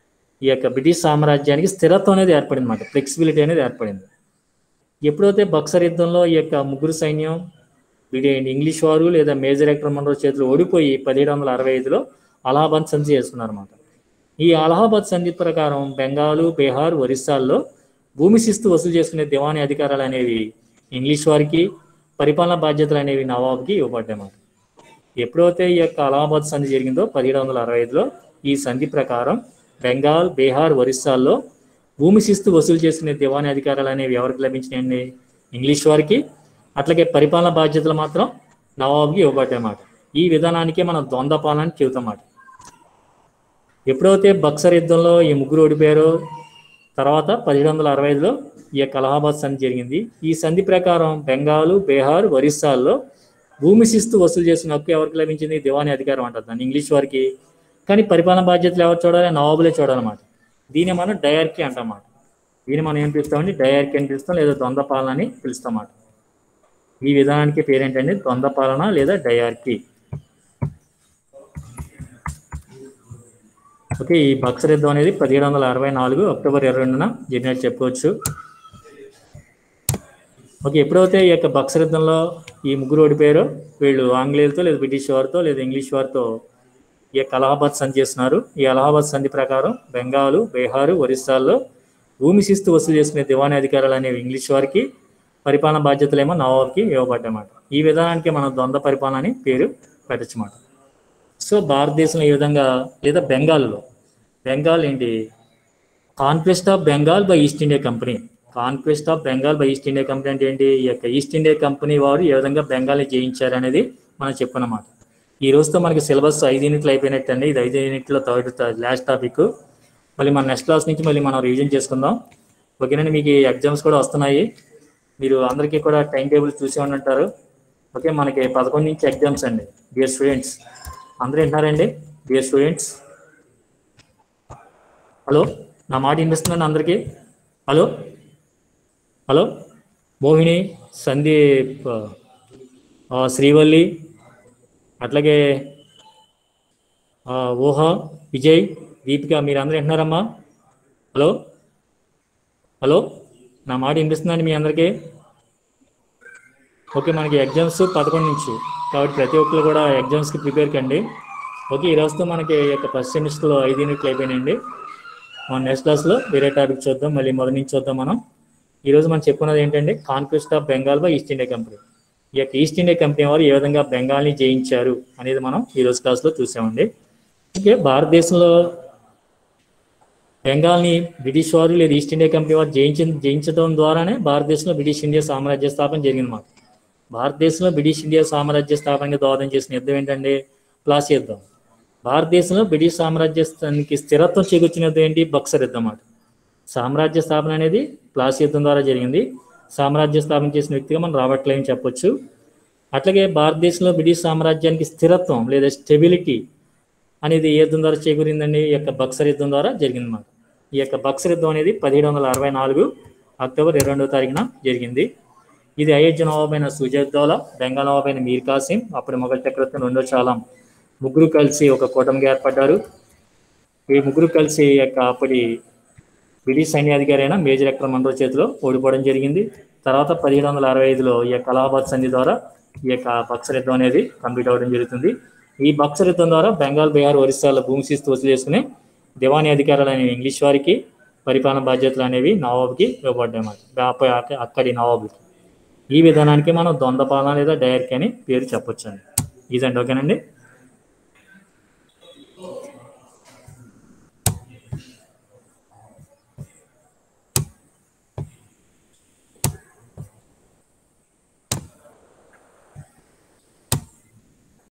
ఈ యొక్క బ్రిటిష్ సామ్రాజ్యానికి స్థిరత్వం అనేది ఏర్పడింది అన్నమాట ఫ్లెక్సిబిలిటీ అనేది ఏర్పడింది ఎప్పుడైతే బక్సర్ యుద్ధంలో ఈ యొక్క ముగ్గురు సైన్యం వీడి ఇంగ్లీష్ వారు లేదా మేజర్ యాక్టర్ మనరో చేతిలో ఓడిపోయి పదిహేడు వందల అరవై ఐదులో అలహాబాద్ సంధి చేసుకున్నారు అన్నమాట ఈ అలహాబాద్ సంధి ప్రకారం బెంగాలు బీహార్ ఒరిస్సాల్లో భూమి శిస్తు వసూలు చేసుకునే దివానీ అధికారాలు అనేవి ఇంగ్లీష్ వారికి పరిపాలనా బాధ్యతలు అనేవి నవాబ్కి ఇవ్వబడ్డాయి ఎప్పుడైతే ఈ యొక్క అలహాబాద్ సంధి జరిగిందో పదిహేడు వందల అరవై ఐదులో ఈ సంధి ప్రకారం బెంగాల్ బీహార్ ఒరిస్సాల్లో భూమి శిస్తు వసూలు చేసుకునే దివానీ అధికారాలు అనేవి ఎవరికి లభించినాయండి ఇంగ్లీష్ వారికి అట్లాగే పరిపాలనా బాధ్యతలు మాత్రం నవాబ్కి ఇవ్వబడ్డాయన్నమాట ఈ విధానానికే మనం ద్వంద్వ పాలన అని చెబుతామాట ఎప్పుడైతే బక్సర్ యుద్ధంలో ఈ ముగ్గురు ఓడిపోయారో తర్వాత పదిహేడు వందల అరవై ఐదులో ఈ యొక్క అలహాబాద్ సంధి జరిగింది ఈ సంధి ప్రకారం బెంగాలు బీహార్ ఒరిస్సాల్లో భూమి శిస్తు వసూలు చేసిన హక్కు ఎవరికి లభించింది దివానీ అధికారం అంటారు దాన్ని ఇంగ్లీష్ వారికి కానీ పరిపాలన బాధ్యతలు ఎవరు చూడాలి నవాబులే చూడాలన్నమాట దీన్ని మనం డయార్కీ అంటామాట దీన్ని మనం ఏం పిలుస్తామండి డయార్కీ అని పిలుస్తాం లేదా ద్వంద్వ పాలన అని పిలుస్తామాట ఈ విధానానికి పేరేంటండి ద్వంద్వ పాలన లేదా డయార్కీ ఓకే ఈ బక్సర్ యుద్ధం అనేది పదిహేడు వందల అరవై నాలుగు అక్టోబర్ ఇరవై రెండున జరిగినట్టు చెప్పుకోవచ్చు ఓకే ఎప్పుడైతే ఈ యొక్క బక్సర్ యుద్ధంలో ఈ ముగ్గురు ఓడిపోయారో వీళ్ళు ఆంగ్లేయులతో లేదా బ్రిటిష్ వారితో లేదా ఇంగ్లీష్ వారితో ఈ యొక్క అలహాబాద్ సంధి చేస్తున్నారు ఈ అలహాబాద్ సంధి ప్రకారం బెంగాలు బీహారు ఒరిస్సాల్లో భూమి శిస్తు వసూలు చేసుకునే దివానీ అధికారాలు అనేవి ఇంగ్లీష్ వారికి పరిపాలన బాధ్యతలేమో నవాబ్కి ఇవ్వబడ్డమాట ఈ విధానానికి మనం ద్వంద్వ పరిపాలన అని పేరు పెట్టచ్చమాట సో భారతదేశంలో ఈ విధంగా లేదా బెంగాల్లో బెంగాల్ ఏంటి conquest of Bengal by East India company conquest of Bengal by East India company అంటే ఏంటి ఈ యొక్క ఈస్ట్ ఇండియా కంపెనీ వారు ఏ విధంగా బెంగాల్ని జయించారు అనేది మనం చెప్పనమాట ఈ రోజుతో మనకి సిలబస్ ఐదు యూనిట్లు అయిపోయినట్టు అండి ఇది ఐదు యూనిట్లో థర్డ్ లాస్ట్ టాపిక్ మళ్ళీ మన నెక్స్ట్ క్లాస్ నుంచి మళ్ళీ మనం రివిజన్ చేసుకుందాం ఓకేనండి మీకు ఎగ్జామ్స్ కూడా వస్తున్నాయి మీరు అందరికీ కూడా టైం టేబుల్ చూసి ఉంటారు ఓకే మనకి పదకొండు నుంచి ఎగ్జామ్స్ అండి డియర్ స్టూడెంట్స్ అందరూ వింటున్నారండి డియర్ స్టూడెంట్స్ హలో నా మాట వినిపిస్తుందండి అందరికీ హలో హలో మోహిని సందీప్ ఆ, శ్రీవల్లి అట్లాగే ఆ, ఊహ విజయ్ దీపిక మీరు అందరూ వింటున్నారమ్మా హలో హలో నా మాట వినిపిస్తుందండి మీ అందరికీ ఓకే మనకి ఎగ్జామ్స్ పదకొండు నుంచి కాబట్టి ప్రతి ఒక్కరు కూడా ఎగ్జామ్స్కి ప్రిపేర్ కండి ఓకే ఈ రోజుతో మనకి ఈ యొక్క ఫస్ట్ సెమిస్టర్లో ఐదు యూనిట్లు అయిపోయినాయండి మన నెక్స్ట్ క్లాస్లో వేరే టాపిక్ చూద్దాం మళ్ళీ మొదటి నుంచి చూద్దాం మనం ఈరోజు మనం చెప్పుకున్నది ఏంటంటే conquest of Bengal by East India company ఈ యొక్క ఈస్ట్ ఇండియా కంపెనీ వారు ఏ విధంగా బెంగాల్ని జయించారు అనేది మనం ఈ రోజు క్లాస్లో చూసామండి ఓకే భారతదేశంలో బెంగాల్ని బ్రిటిష్ వారు లేదా ఈస్ట్ ఇండియా కంపెనీ వారు జయించి జయించడం ద్వారానే భారతదేశంలో బ్రిటిష్ ఇండియా సామ్రాజ్య స్థాపన జరిగింది మాకు భారతదేశంలో బ్రిటిష్ ఇండియా సామ్రాజ్య స్థాపనకి దోహదం చేసిన యుద్ధం ఏంటంటే ప్లాసీ యుద్ధం భారతదేశంలో బ్రిటిష్ సామ్రాజ్యానికి స్థిరత్వం చేకూర్చిన యుద్ధం ఏంటి బక్సర్ యుద్ధం అన్నమాట సామ్రాజ్య స్థాపన అనేది ప్లాసీ యుద్ధం ద్వారా జరిగింది సామ్రాజ్య స్థాపన చేసిన వ్యక్తిగా మనం రాబర్ట్ క్లైన్ చెప్పొచ్చు అట్లాగే భారతదేశంలో బ్రిటిష్ సామ్రాజ్యానికి స్థిరత్వం లేదా స్టెబిలిటీ అనేది ఏ యుద్ధం ద్వారా చేకూరిందండి ఈ యొక్క బక్సర్ యుద్ధం ద్వారా జరిగింది అన్నమాట ఈ యొక్క బక్సర్ యుద్ధం అనేది పదిహేడు వందల అరవై నాలుగు అక్టోబర్ ఇరవై రెండవ తారీఖున జరిగింది ఇది అయోధ్య నవాబైన సుజద్దౌలా బెంగాల్ నవాబైన మీర్ కాసిం అప్పుడు మొఘల్ చక్రవర్తి రెండో చాలం ముగ్గురు కలిసి ఒక కూటమిగా ఏర్పడ్డారు ఈ ముగ్గురు కలిసి ఈ యొక్క అప్పటి బ్రిటిష్ సైన్యాధికారి అయిన మేజర్ ఎక్టర్ మండో చేతిలో ఓడిపోవడం జరిగింది తర్వాత పదిహేడు వందల అరవై ఐదులో ఈ యొక్క అలహాబాద్ సంధి ద్వారా ఈ యొక్క బక్సర్ యుద్ధం అనేది కంప్లీట్ అవ్వడం జరుగుతుంది ఈ బక్సర్ యుద్ధం ద్వారా బెంగాల్ బీహార్ ఒరిస్సాల భూమి శిస్తు వసూలు చేసుకుని దివానీ అధికారాలు అనేవి ఇంగ్లీష్ వారికి పరిపాలన బాధ్యతలు అనేవి నవాబుకి ఇవ్వబడ్డాయి అన్నమాట అక్కడి నవాబుకి ఈ విధానానికి మనం దొంద పాలన లేదా డైర్కి అని పేరు చెప్పొచ్చండి ఇదండి ఓకేనండి